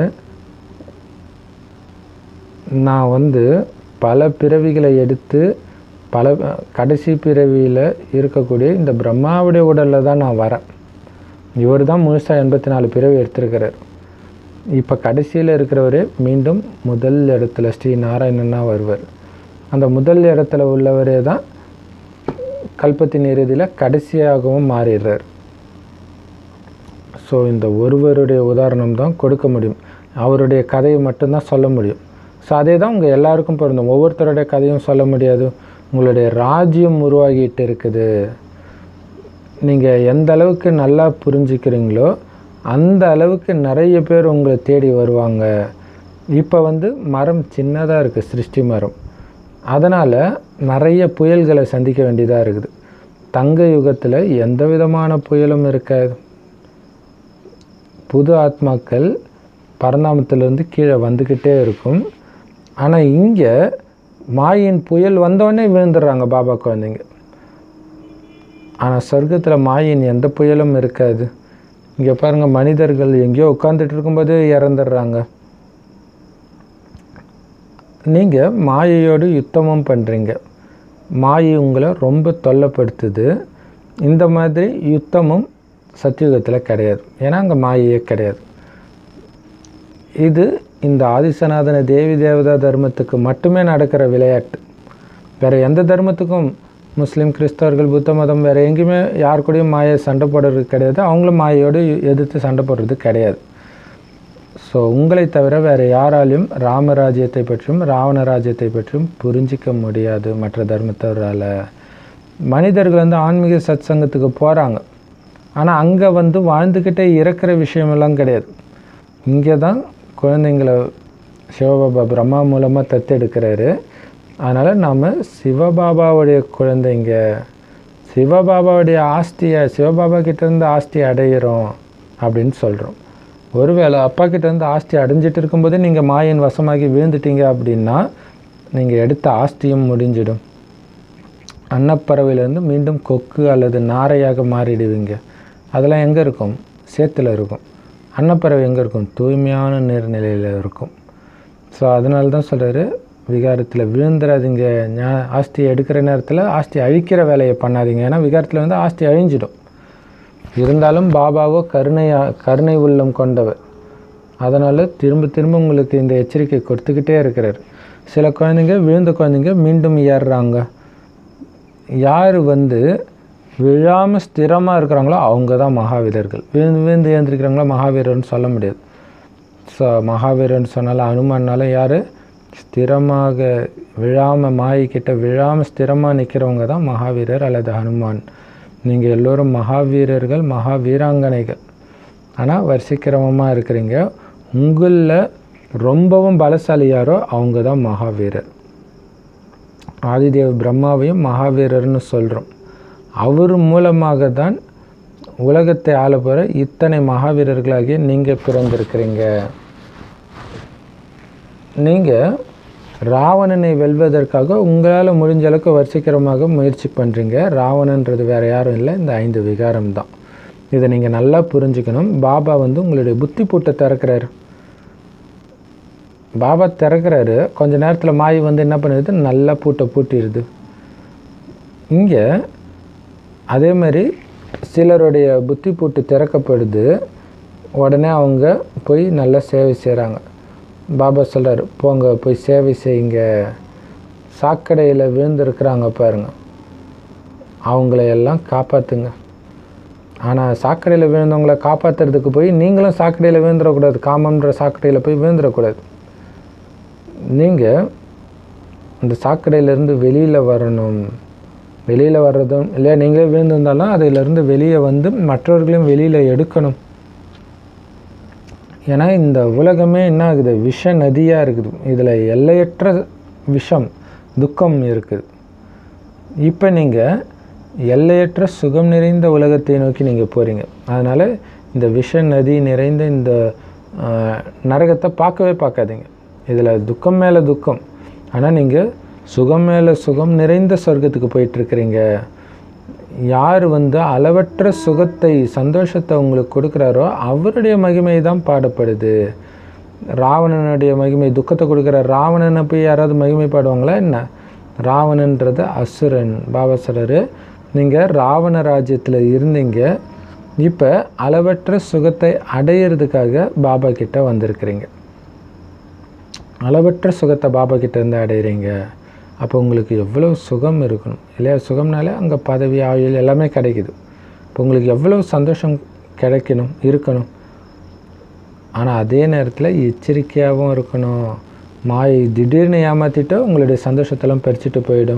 S1: நான் வந்து பல பிறவிகளை எடுத்து பல கடைசி பிறவியில் இருக்கக்கூடிய இந்த பிரம்மாவுடைய உடலில் தான் நான் வரேன் இவர் தான் முழுசாக எண்பத்தி நாலு பிறவி எடுத்திருக்கிறார் இப்போ கடைசியில் இருக்கிறவரே மீண்டும் முதல் இடத்துல ஸ்ரீ நாராயணனா வருவார் அந்த முதல் இடத்துல உள்ளவரே தான் கல்பத்தின் இறுதியில் கடைசியாகவும் மாறிடுறார் ஸோ இந்த ஒருவருடைய உதாரணம் தான் கொடுக்க முடியும் அவருடைய கதையை மட்டும்தான் சொல்ல முடியும் ஸோ அதே தான் உங்கள் எல்லாருக்கும் பொருந்தும் ஒவ்வொருத்தருடைய கதையும் சொல்ல முடியாது உங்களுடைய ராஜ்யம் உருவாகிட்டு இருக்குது நீங்கள் எந்த அளவுக்கு நல்லா புரிஞ்சுக்கிறீங்களோ அந்த அளவுக்கு நிறைய பேர் உங்களை தேடி வருவாங்க இப்போ வந்து மரம் சின்னதாக இருக்குது சிருஷ்டி மரம் அதனால் நிறைய புயல்களை சந்திக்க வேண்டியதாக இருக்குது தங்க யுகத்தில் எந்த விதமான புயலும் இருக்காது புது ஆத்மாக்கள் பரந்தாமத்திலேருந்து கீழே வந்துக்கிட்டே இருக்கும் ஆனால் இங்கே மாயின் புயல் வந்தோடனே விழுந்துடுறாங்க பாபா குழந்தைங்க ஆனால் சொர்க்கத்தில் மாயின் எந்த புயலும் இருக்காது இங்கே பாருங்கள் மனிதர்கள் எங்கேயோ உட்காந்துட்டு இருக்கும்போது இறந்துடுறாங்க நீங்கள் மாயையோடு யுத்தமும் பண்ணுறீங்க மாயை உங்களை ரொம்ப தொல்லைப்படுத்துது இந்த மாதிரி யுத்தமும் சத்தியுகத்தில் கிடையாது ஏன்னா அங்கே மாயையே கிடையாது இது இந்த ஆதிசநாதன தேவி தேவதா தர்மத்துக்கு மட்டுமே நடக்கிற விளையாட்டு வேறு எந்த தர்மத்துக்கும் முஸ்லீம் கிறிஸ்தவர்கள் புத்த மதம் வேறு எங்கேயுமே யார் கூடயும் மாயை சண்டை போடுறது கிடையாது அவங்களும் மாயையோடு எதிர்த்து சண்டை போடுறது கிடையாது ஸோ உங்களை தவிர வேறு யாராலையும் ராமராஜ்யத்தை பற்றியும் ராவண ராஜ்யத்தை பற்றியும் புரிஞ்சிக்க முடியாது மற்ற தர்மத்தவரால் மனிதர்கள் வந்து ஆன்மீக சத் சங்கத்துக்கு போகிறாங்க ஆனால் அங்கே வந்து வாழ்ந்துக்கிட்டே இறக்குற விஷயமெல்லாம் கிடையாது இங்கே தான் குழந்தைங்களை சிவபாபா பிரம்மா மூலமாக தத்தெடுக்கிறாரு அதனால் நாம் சிவபாபாவுடைய குழந்தைங்க சிவபாபாவுடைய ஆஸ்தியை சிவபாபா கிட்டேருந்து ஆஸ்தி அடையிறோம் அப்படின்னு சொல்கிறோம் ஒருவேளை அப்பா கிட்டேருந்து ஆஸ்தி அடைஞ்சிட்டு இருக்கும்போதே நீங்கள் மாயின் வசமாகி விழுந்துட்டீங்க அப்படின்னா நீங்கள் எடுத்த ஆஸ்தியும் முடிஞ்சிடும் அன்னப்பறவையிலேருந்து மீண்டும் கொக்கு அல்லது நாரையாக மாறிடுவீங்க அதெல்லாம் எங்கே இருக்கும் சேத்துல இருக்கும் அன்னப்பறவை எங்கே இருக்கும் தூய்மையான நீர்நிலையில் இருக்கும் ஸோ அதனால தான் சொல்கிறாரு விகாரத்தில் விழுந்துடாதீங்க ஞா ஆஸ்தி எடுக்கிற நேரத்தில் ஆஸ்தி அழிக்கிற வேலையை பண்ணாதீங்க ஏன்னா விகாரத்தில் வந்து ஆஸ்தி அழிஞ்சிடும் இருந்தாலும் பாபாவோ கருணையா கருணை உள்ளம் கொண்டவர் அதனால் திரும்ப திரும்ப உங்களுக்கு இந்த எச்சரிக்கை கொடுத்துக்கிட்டே இருக்கிறார் சில குழந்தைங்க விழுந்த குழந்தைங்க மீண்டும் ஏறுறாங்க யார் வந்து விழாமல் ஸ்திரமாக இருக்கிறாங்களோ அவங்க தான் மகாவீரர்கள் விழுந்து விழுந்து ஏந்திருக்கிறாங்களோ மகாவீரர்னு சொல்ல முடியாது ஸோ மகாவீரர்னு சொன்னாலும் அனுமானாலும் யார் ஸ்திரமாக விழாமல் மாயிக்கிட்ட விழாமல் ஸ்திரமாக நிற்கிறவங்க தான் மகாவீரர் அல்லது ஹனுமான் நீங்கள் எல்லோரும் மகாவீரர்கள் மகா வீராங்கனைகள் ஆனால் வரிசைக்கிரமமாக இருக்கிறீங்க உங்களில் ரொம்பவும் பலசாலி யாரோ அவங்க தான் மகாவீரர் ஆதிதேவ பிரம்மாவையும் மகாவீரர்னு சொல்கிறோம் அவர் மூலமாக தான் உலகத்தை ஆள போகிற இத்தனை மகாவீரர்களாகிய நீங்கள் பிறந்திருக்கிறீங்க நீங்கள் ராவணனை வெல்வதற்காக உங்களால் முடிஞ்ச அளவுக்கு வரிசைக்கரமாக முயற்சி பண்ணுறீங்க ராவணன்றது வேறு யாரும் இல்லை இந்த ஐந்து விகாரம் தான் இதை நீங்கள் நல்லா புரிஞ்சுக்கணும் பாபா வந்து உங்களுடைய புத்தி பூட்டை திறக்கிறாரு பாபா திறக்கிறாரு கொஞ்ச நேரத்தில் மாய் வந்து என்ன பண்ணுது நல்லா பூட்டை பூட்டிடுது இங்கே அதே மாதிரி சிலருடைய புத்தி பூட்டு திறக்கப்படுது உடனே அவங்க போய் நல்லா சேவை செய்கிறாங்க பாபா சொல்கிறார் போங்க போய் சேவை செய்யுங்க சாக்கடையில் விழுந்திருக்கிறாங்க பாருங்க அவங்கள எல்லாம் காப்பாற்றுங்க ஆனால் சாக்கடையில் விழுந்தவங்கள காப்பாற்றுறதுக்கு போய் நீங்களும் சாக்கடையில் விழுந்துடக்கூடாது காமன்ற சாக்கடையில் போய் விழுந்துடக்கூடாது நீங்கள் அந்த சாக்கடையிலேருந்து வெளியில் வரணும் வெளியில் வர்றதும் இல்லையா நீங்களே விழுந்திருந்தாலும் அதிலிருந்து வெளியே வந்து மற்றவர்களையும் வெளியில் எடுக்கணும் ஏன்னா இந்த உலகமே என்ன ஆகுது விஷ நதியாக இருக்குது இதில் எல்லையற்ற விஷம் துக்கம் இருக்குது இப்போ நீங்கள் எல்லையற்ற சுகம் நிறைந்த உலகத்தை நோக்கி நீங்கள் போகிறீங்க அதனால் இந்த விஷ நதி நிறைந்த இந்த ஆஹ், நரகத்தை பார்க்கவே பார்க்காதீங்க இதில் துக்கம் மேலே துக்கம் ஆனால் நீங்கள் சுகம் மேலே சுகம் நிறைந்த சொர்க்கத்துக்கு போயிட்டுருக்கிறீங்க யார் வந்து அளவற்ற சுகத்தை சந்தோஷத்தை உங்களுக்கு கொடுக்குறாரோ அவருடைய மகிமை தான் பாடப்படுது ராவணனுடைய மகிமை துக்கத்தை கொடுக்குற ராவணனை போய் யாராவது மகிமை பாடுவாங்களா என்ன ராவணன்றது அசுரன் பாபா சொல்றாரு நீங்கள் ராவண ராஜ்யத்தில் இருந்தீங்க இப்போ அளவற்ற சுகத்தை அடையிறதுக்காக பாபா கிட்ட வந்திருக்கிறீங்க அளவற்ற சுகத்தை பாபா கிட்ட இருந்து அடையிறீங்க அப்போ உங்களுக்கு எவ்வளோ சுகம் இருக்கணும் இல்லையா சுகம்னாலே அங்கே பதவி ஆயுள் எல்லாமே கிடைக்குது இப்போ உங்களுக்கு எவ்வளோ சந்தோஷம் கிடைக்கணும் இருக்கணும் ஆனால் அதே நேரத்தில் எச்சரிக்கையாகவும் இருக்கணும் மாயை திடீர்னு ஏமாற்றிட்டு உங்களுடைய சந்தோஷத்தெல்லாம் பறிச்சுட்டு போயிடும்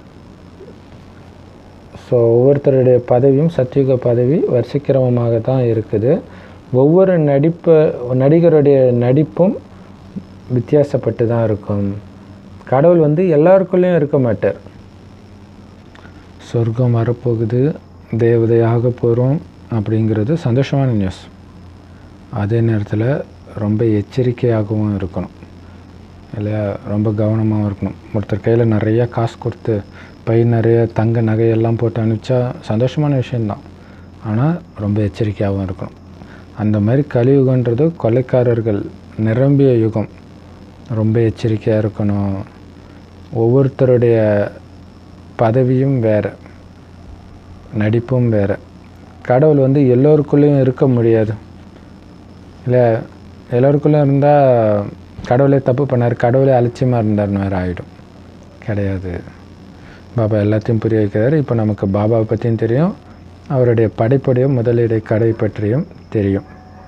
S1: ஸோ ஒவ்வொருத்தருடைய பதவியும் சத்தியுக பதவி வரிசைக்கிரமமாக தான் இருக்குது ஒவ்வொரு நடிப்பு நடிகருடைய நடிப்பும் வித்தியாசப்பட்டு தான் இருக்கும் கடவுள் வந்து எல்லாருக்குள்ளேயும் இருக்க மாட்டார் சொர்க்கம் வரப்போகுது தேவதையாக போகிறோம் அப்படிங்கிறது சந்தோஷமான நியூஸ் அதே நேரத்தில் ரொம்ப எச்சரிக்கையாகவும் இருக்கணும் இல்லையா ரொம்ப கவனமாகவும் இருக்கணும் ஒருத்தர் கையில் நிறைய காசு கொடுத்து பை நிறைய தங்க நகையெல்லாம் போட்டு அனுப்பிச்சா சந்தோஷமான விஷயந்தான் ஆனால் ரொம்ப எச்சரிக்கையாகவும் இருக்கணும் அந்த மாதிரி கலியுகன்றது கொலைக்காரர்கள் நிரம்பிய யுகம் ரொம்ப எச்சரிக்கையாக இருக்கணும் ஒவ்வொருத்தருடைய பதவியும் வேறு நடிப்பும் வேறு கடவுள் வந்து எல்லோருக்குள்ளேயும் இருக்க முடியாது இல்லை எல்லோருக்குள்ளேயும் இருந்தால் கடவுளே தப்பு பண்ணார் கடவுளே அலட்சியமாக இருந்தார்னு வேறு ஆகிடும் கிடையாது பாபா எல்லாத்தையும் புரிய வைக்கிறார் இப்போ நமக்கு பாபாவை பற்றியும் தெரியும் அவருடைய படைப்புடைய முதலீடை கடை பற்றியும் தெரியும்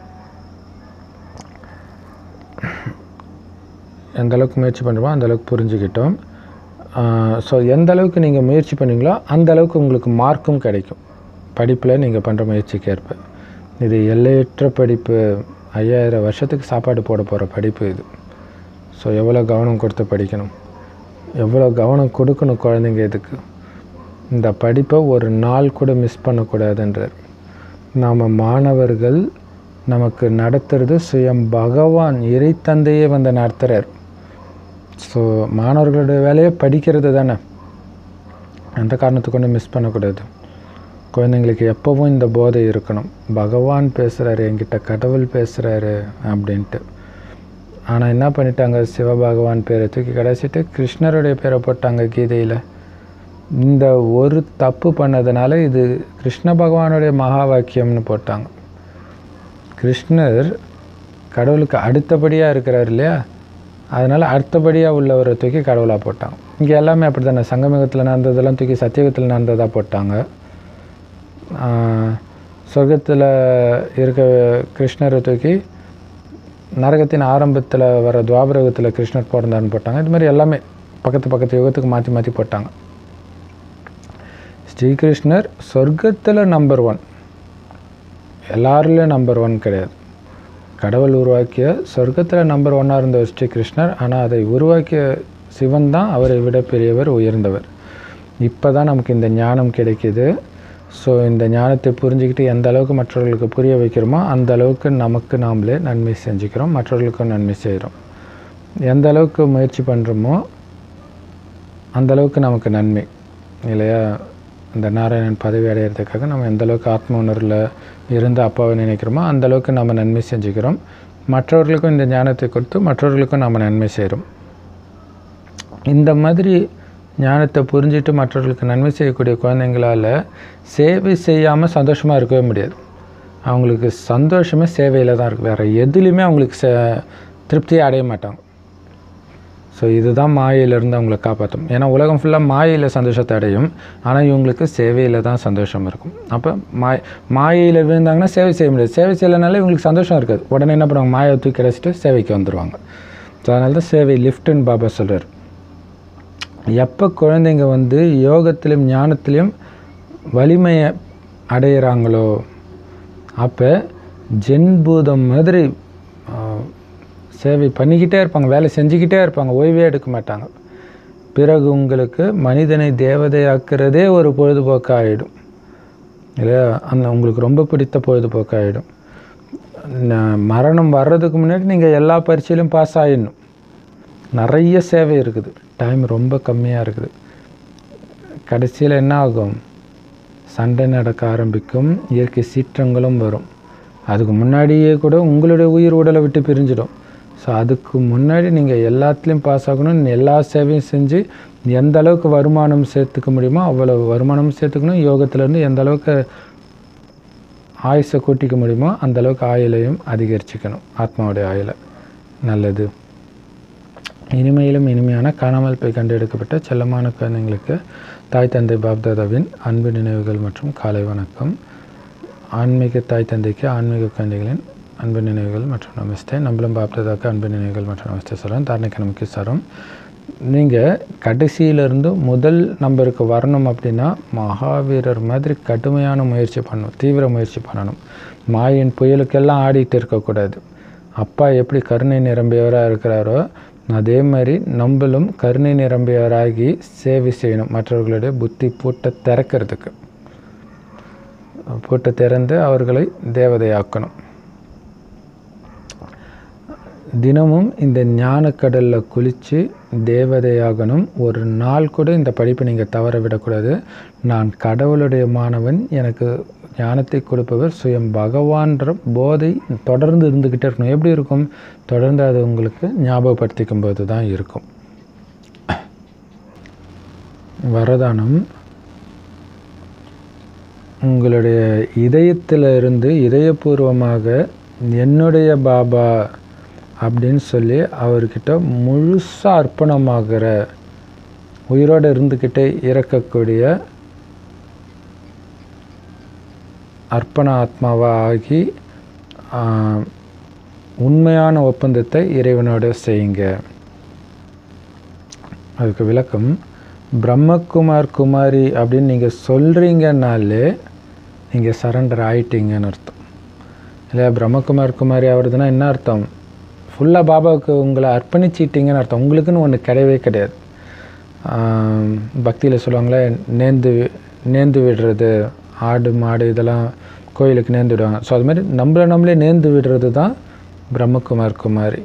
S1: எந்த அளவுக்கு முயற்சி பண்ணுறோமோ அந்த அளவுக்கு புரிஞ்சுக்கிட்டோம் ஸோ எந்த அளவுக்கு நீங்கள் முயற்சி பண்ணீங்களோ அந்த அளவுக்கு உங்களுக்கு மார்க்கும் கிடைக்கும் படிப்பில் நீங்கள் பண்ணுற முயற்சிக்கு ஏற்ப இது எல்லையற்ற படிப்பு ஐயாயிரம் வருஷத்துக்கு சாப்பாடு போட போகிற படிப்பு இது ஸோ எவ்வளோ கவனம் கொடுத்து படிக்கணும் எவ்வளோ கவனம் கொடுக்கணும் குழந்தைங்க இதுக்கு இந்த படிப்பை ஒரு நாள் கூட மிஸ் பண்ணக்கூடாதுன்றார் நாம் மாணவர்கள் நமக்கு நடத்துறது சுயம் பகவான் இறைத்தந்தையே வந்து நடத்துகிறார் ஸோ மாணவர்களுடைய வேலையை படிக்கிறது தானே அந்த காரணத்தை கொண்டு மிஸ் பண்ணக்கூடாது குழந்தைங்களுக்கு எப்போவும் இந்த போதை இருக்கணும் பகவான் பேசுகிறாரு என்கிட்ட கடவுள் பேசுகிறாரு அப்படின்ட்டு ஆனால் என்ன பண்ணிட்டாங்க சிவபகவான் பேரை தூக்கி கடைசிட்டு கிருஷ்ணருடைய பேரை போட்டாங்க கீதையில் இந்த ஒரு தப்பு பண்ணதுனால இது கிருஷ்ண பகவானுடைய மகா வாக்கியம்னு போட்டாங்க கிருஷ்ணர் கடவுளுக்கு அடுத்தபடியாக இருக்கிறார் இல்லையா அதனால் அடுத்தபடியாக உள்ளவரை தூக்கி கடவுளாக போட்டாங்க இங்கே எல்லாமே அப்படி தானே சங்கமிகத்தில் நடந்ததெல்லாம் தூக்கி சத்தியுகத்தில் நடந்ததாக போட்டாங்க சொர்க்கத்தில் இருக்க கிருஷ்ணரை தூக்கி நரகத்தின் ஆரம்பத்தில் வர துவாபரகத்தில் கிருஷ்ணர் பிறந்தார்னு போட்டாங்க இது மாதிரி எல்லாமே பக்கத்து பக்கத்து யுகத்துக்கு மாற்றி மாற்றி போட்டாங்க ஸ்ரீகிருஷ்ணர் சொர்க்கத்தில் நம்பர் ஒன் எல்லாருலேயும் நம்பர் ஒன் கிடையாது கடவுள் உருவாக்கிய சொர்க்கத்தில் நம்பர் ஒன்னாக இருந்தவர் ஸ்ரீகிருஷ்ணர் ஆனால் அதை உருவாக்கிய சிவன் தான் அவரை விட பெரியவர் உயர்ந்தவர் இப்போ தான் நமக்கு இந்த ஞானம் கிடைக்கிது ஸோ இந்த ஞானத்தை புரிஞ்சுக்கிட்டு எந்த அளவுக்கு மற்றவர்களுக்கு புரிய வைக்கிறோமோ அந்த அளவுக்கு நமக்கு நாமளே நன்மை செஞ்சுக்கிறோம் மற்றவர்களுக்கும் நன்மை செய்கிறோம் எந்த அளவுக்கு முயற்சி பண்ணுறோமோ அந்த அளவுக்கு நமக்கு நன்மை இல்லையா இந்த நாராயணன் பதவி அடையிறதுக்காக நம்ம எந்த அளவுக்கு ஆத்ம உணர்வில் இருந்து அப்பாவை நினைக்கிறோமோ அந்த அளவுக்கு நம்ம நன்மை செஞ்சுக்கிறோம் மற்றவர்களுக்கும் இந்த ஞானத்தை கொடுத்து மற்றவர்களுக்கும் நம்ம நன்மை செய்கிறோம் இந்த மாதிரி ஞானத்தை புரிஞ்சுட்டு மற்றவர்களுக்கு நன்மை செய்யக்கூடிய குழந்தைங்களால் சேவை செய்யாமல் சந்தோஷமாக இருக்கவே முடியாது அவங்களுக்கு சந்தோஷமே சேவையில் தான் இருக்குது வேறு எதுலேயுமே அவங்களுக்கு ச திருப்தியை அடைய மாட்டாங்க ஸோ இதுதான் மாயையிலேருந்து அவங்கள காப்பாற்றும் ஏன்னா உலகம் ஃபுல்லாக மாயையில் சந்தோஷத்தை அடையும் ஆனால் இவங்களுக்கு சேவையில் தான் சந்தோஷம் இருக்கும் அப்போ மாய் மாயையில் விழுந்தாங்கன்னா சேவை செய்ய முடியாது சேவை செய்யலைனால இவங்களுக்கு சந்தோஷம் இருக்காது உடனே என்ன பண்ணுவாங்க மாயை தூக்கி கிடச்சிட்டு சேவைக்கு வந்துடுவாங்க ஸோ அதனால தான் சேவை லிஃப்ட்டுன்னு பாபா சொல்கிறார் எப்போ குழந்தைங்க வந்து யோகத்திலையும் ஞானத்திலையும் வலிமையை அடையிறாங்களோ அப்போ ஜென்பூதம் மாதிரி சேவை பண்ணிக்கிட்டே இருப்பாங்க வேலை செஞ்சுக்கிட்டே இருப்பாங்க ஓய்வே எடுக்க மாட்டாங்க பிறகு உங்களுக்கு மனிதனை தேவதையாக்குறதே ஒரு பொழுதுபோக்கு ஆகிடும் இல்லையா அந்த உங்களுக்கு ரொம்ப பிடித்த பொழுதுபோக்கு ஆகிடும் ந- மரணம் வர்றதுக்கு முன்னாடி நீங்கள் எல்லா பரீட்சையிலும் பாஸ் ஆகிடணும் நிறைய சேவை இருக்குது டைம் ரொம்ப கம்மியாக இருக்குது கடைசியில் என்ன ஆகும் சண்டை நடக்க ஆரம்பிக்கும் இயற்கை சீற்றங்களும் வரும் அதுக்கு முன்னாடியே கூட உங்களுடைய உயிர் உடலை விட்டு பிரிஞ்சிடும் ஸோ அதுக்கு முன்னாடி நீங்கள் எல்லாத்துலேயும் பாஸ் ஆகணும் எல்லா சேவையும் செஞ்சு எந்த அளவுக்கு வருமானம் சேர்த்துக்க முடியுமோ அவ்வளோ வருமானமும் சேர்த்துக்கணும் யோகத்திலேருந்து எந்த அளவுக்கு ஆயுசை கூட்டிக்க முடியுமோ அந்த அளவுக்கு ஆயுளையும் அதிகரிச்சுக்கணும் ஆத்மாவுடைய ஆயுளை நல்லது இனிமையிலும் இனிமையான காணாமல் போய் கண்டெடுக்கப்பட்ட செல்லமான குழந்தைங்களுக்கு தாய் தந்தை பாப்தாதாவின் அன்பு நினைவுகள் மற்றும் காலை வணக்கம் ஆன்மீக தாய் தந்தைக்கு ஆன்மீக குழந்தைகளின் அன்பு நினைவுகள் மற்றும் நமஸ்தே நம்மளும் பாப்தாதாக்கு அன்பு நினைவுகள் மற்றும் நமஸ்தே சொல்கிறோம் தாரணிக்கு நமக்கு சாரம் நீங்கள் கடைசியிலேருந்து முதல் நம்பருக்கு வரணும் அப்படின்னா மகாவீரர் மாதிரி கடுமையான முயற்சி பண்ணணும் தீவிர முயற்சி பண்ணணும் மாயின் புயலுக்கெல்லாம் ஆடிட்டு இருக்கக்கூடாது அப்பா எப்படி கருணை நிரம்பியவராக இருக்கிறாரோ அதே மாதிரி நம்மளும் கருணை நிரம்பியவராகி சேவை செய்யணும் மற்றவர்களுடைய புத்தி பூட்டை திறக்கிறதுக்கு பூட்டை திறந்து அவர்களை தேவதையாக்கணும் தினமும் இந்த ஞானக்கடலில் குளித்து தேவதையாகணும் ஒரு நாள் கூட இந்த படிப்பை நீங்கள் தவற விடக்கூடாது நான் கடவுளுடைய மாணவன் எனக்கு ஞானத்தை கொடுப்பவர் சுயம் பகவான்ற போதை தொடர்ந்து இருந்துக்கிட்டே இருக்கணும் எப்படி இருக்கும் தொடர்ந்து அது உங்களுக்கு ஞாபகப்படுத்திக்கும் போது தான் இருக்கும் வரதானம் உங்களுடைய இதயத்தில் இருந்து இதயபூர்வமாக என்னுடைய பாபா அப்படின்னு சொல்லி அவர்கிட்ட முழுசாக அர்ப்பணமாகிற உயிரோடு இருந்துக்கிட்டே இறக்கக்கூடிய அர்ப்பண ஆத்மாவாக ஆகி ஆஹ், உண்மையான ஒப்பந்தத்தை இறைவனோட செய்யுங்க அதுக்கு விளக்கம் பிரம்மகுமார் குமாரி அப்படின்னு நீங்கள் சொல்கிறீங்கனாலே நீங்கள் சரண்டர் ஆயிட்டீங்கன்னு அர்த்தம் இல்லையா பிரம்மகுமார் குமாரி ஆகிறதுனா என்ன அர்த்தம் ஃபுல்லாக பாபாவுக்கு உங்களை அர்ப்பணிச்சிட்டீங்கன்னு அர்த்தம் உங்களுக்குன்னு ஒன்று கிடையவே கிடையாது பக்தியில் சொல்லுவாங்களே நேந்து நேந்து விடுறது ஆடு மாடு இதெல்லாம் கோயிலுக்கு நேர்ந்து விடுவாங்க ஸோ அது மாதிரி நம்மளை நம்மளே நேர்ந்து விடுறது தான் பிரம்மகுமார் குமாரி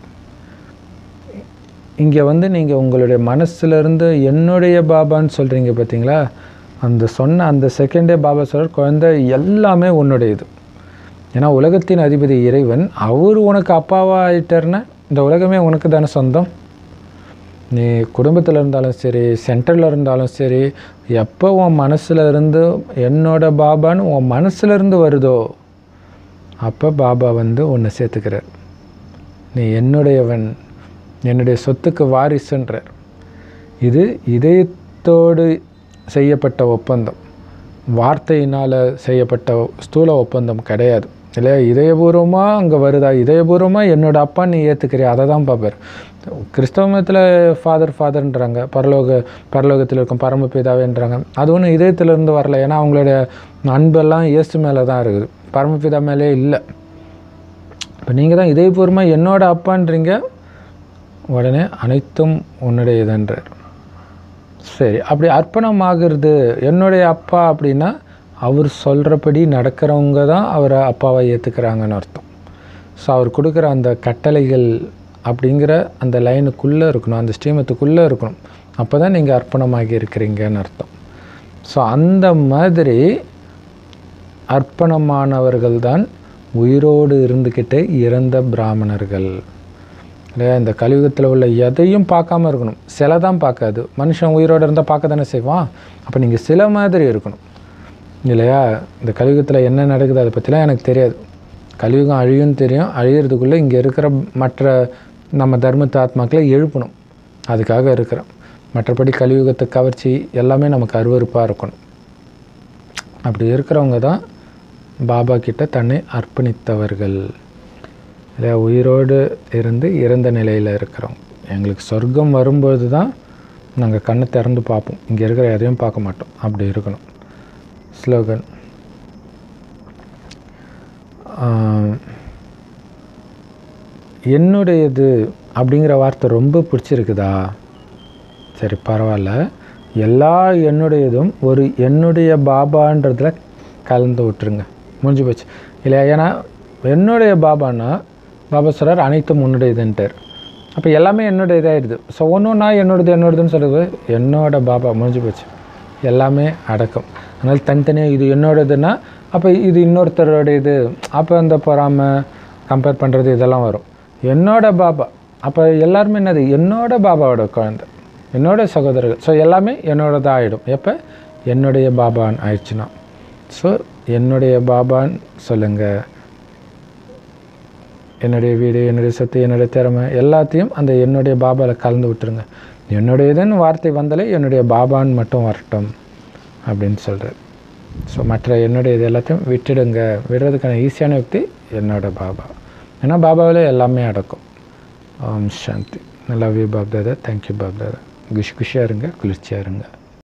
S1: இங்கே வந்து நீங்கள் உங்களுடைய மனசுலேருந்து என்னுடைய பாபான்னு சொல்கிறீங்க பார்த்தீங்களா அந்த சொன்ன அந்த செகண்டே பாபா சொல்கிற குழந்தை எல்லாமே உன்னுடையது ஏன்னா உலகத்தின் அதிபதி இறைவன் அவர் உனக்கு அப்பாவாக ஆயிட்டாருன்னா இந்த உலகமே உனக்கு தானே சொந்தம் நீ குடும்பத்தில் இருந்தாலும் சரி சென்டரில் இருந்தாலும் சரி எப்போ உன் மனசுல இருந்து என்னோட பாபான்னு உன் மனசுல இருந்து வருதோ அப்போ பாபா வந்து உன்னை சேர்த்துக்கிறார் நீ என்னுடையவன் என்னுடைய சொத்துக்கு வாரிசுன்றார் இது இதயத்தோடு செய்யப்பட்ட ஒப்பந்தம் வார்த்தையினால் செய்யப்பட்ட ஸ்தூல ஒப்பந்தம் கிடையாது இல்லையா இதயபூர்வமாக அங்கே வருதா இதயபூர்வமாக என்னோட அப்பா நீ ஏற்றுக்கிறியா அதை தான் பார்ப்பார் கிறிஸ்தவ மதத்தில் ஃபாதர் ஃபாதர்ன்றாங்க பரலோக பரலோகத்தில் இருக்கும் பரமபிதாவேன்றாங்க அது ஒன்றும் இதயத்திலேருந்து வரல ஏன்னா அவங்களுடைய அன்பெல்லாம் இயேசு மேலே தான் இருக்குது பரமபிதா மேலே இல்லை இப்போ நீங்கள் தான் இதயபூர்வமாக என்னோட அப்பான்றீங்க உடனே அனைத்தும் உன்னுடையதுன்றார் சரி அப்படி அர்ப்பணமாகிறது என்னுடைய அப்பா அப்படின்னா அவர் சொல்கிறபடி நடக்கிறவங்க தான் அவரை அப்பாவை ஏற்றுக்கிறாங்கன்னு அர்த்தம் ஸோ அவர் கொடுக்குற அந்த கட்டளைகள் அப்படிங்கிற அந்த லைனுக்குள்ளே இருக்கணும் அந்த ஸ்ரீமத்துக்குள்ளே இருக்கணும் அப்போ தான் நீங்கள் அர்ப்பணமாகி இருக்கிறீங்கன்னு அர்த்தம் ஸோ அந்த மாதிரி அர்ப்பணமானவர்கள் தான் உயிரோடு இருந்துக்கிட்டே இறந்த பிராமணர்கள் இல்லையா இந்த கலியுகத்தில் உள்ள எதையும் பார்க்காம இருக்கணும் சிலை தான் பார்க்காது மனுஷன் உயிரோடு இருந்தால் பார்க்க தானே செய்வான் அப்போ நீங்கள் சிலை மாதிரி இருக்கணும் இல்லையா இந்த கலியுகத்தில் என்ன நடக்குது அதை பற்றிலாம் எனக்கு தெரியாது கலியுகம் அழியும்னு தெரியும் அழியிறதுக்குள்ளே இங்கே இருக்கிற மற்ற நம்ம தர்மத்து ஆத்மாக்களை எழுப்பணும் அதுக்காக இருக்கிறோம் மற்றபடி கலியுகத்தை கவர்ச்சி எல்லாமே நமக்கு அருவருப்பாக இருக்கணும் அப்படி இருக்கிறவங்க தான் பாபா கிட்ட தன்னை அர்ப்பணித்தவர்கள் இல்லையா உயிரோடு இருந்து இறந்த நிலையில் இருக்கிறோம் எங்களுக்கு சொர்க்கம் வரும்பொழுது தான் நாங்கள் கண்ணை திறந்து பார்ப்போம் இங்கே இருக்கிற எதையும் பார்க்க மாட்டோம் அப்படி இருக்கணும் ஸ்லோகன் ஆஹ், என்னுடையது அப்படிங்கிற வார்த்தை ரொம்ப பிடிச்சிருக்குதா சரி பரவாயில்ல எல்லா என்னுடையதும் ஒரு என்னுடைய பாபான்றதுல கலந்து விட்டுருங்க முடிஞ்சு போச்சு இல்லையா ஏன்னா என்னுடைய பாபான்னா பாபா சொல்கிறார் அனைத்தும் உன்னுடையதுன்ட்டார் அப்போ எல்லாமே என்னோட இதாகிடுது ஸோ ஒன்று ஒன்றா என்னோடது என்னோடதுன்னு சொல்கிறது என்னோட பாபா முடிஞ்சு போச்சு எல்லாமே அடக்கம் அதனால் தனித்தனியாக இது என்னோடதுன்னா அப்போ இது இன்னொருத்தரோட இது அப்போ அந்த பொறாமை கம்பேர் பண்ணுறது இதெல்லாம் வரும் என்னோட பாபா அப்போ எல்லாருமே என்னது என்னோட பாபாவோட குழந்தை என்னோட சகோதரர்கள் ஸோ எல்லாமே என்னோடதாக ஆகிடும் எப்போ என்னுடைய பாபான்னு ஆயிடுச்சுன்னா ஸோ என்னுடைய பாபான்னு சொல்லுங்கள் என்னுடைய வீடு என்னுடைய சொத்து என்னுடைய திறமை எல்லாத்தையும் அந்த என்னுடைய பாபாவில் கலந்து விட்டுருங்க என்னுடையதுன்னு வார்த்தை வந்தாலே என்னுடைய பாபான்னு மட்டும் வரட்டும் அப்படின்னு சொல்கிறார் ஸோ மற்ற என்னுடைய இது எல்லாத்தையும் விட்டுடுங்க விடுறதுக்கான ஈஸியான யுக்தி என்னோட பாபா ஏன்னா பாபாவில் எல்லாமே அடக்கும் Om Shanti love you Bap Dada thank you Bap Dada குஷி குஷியாக இருங்க குளிர்ச்சியாக இருங்க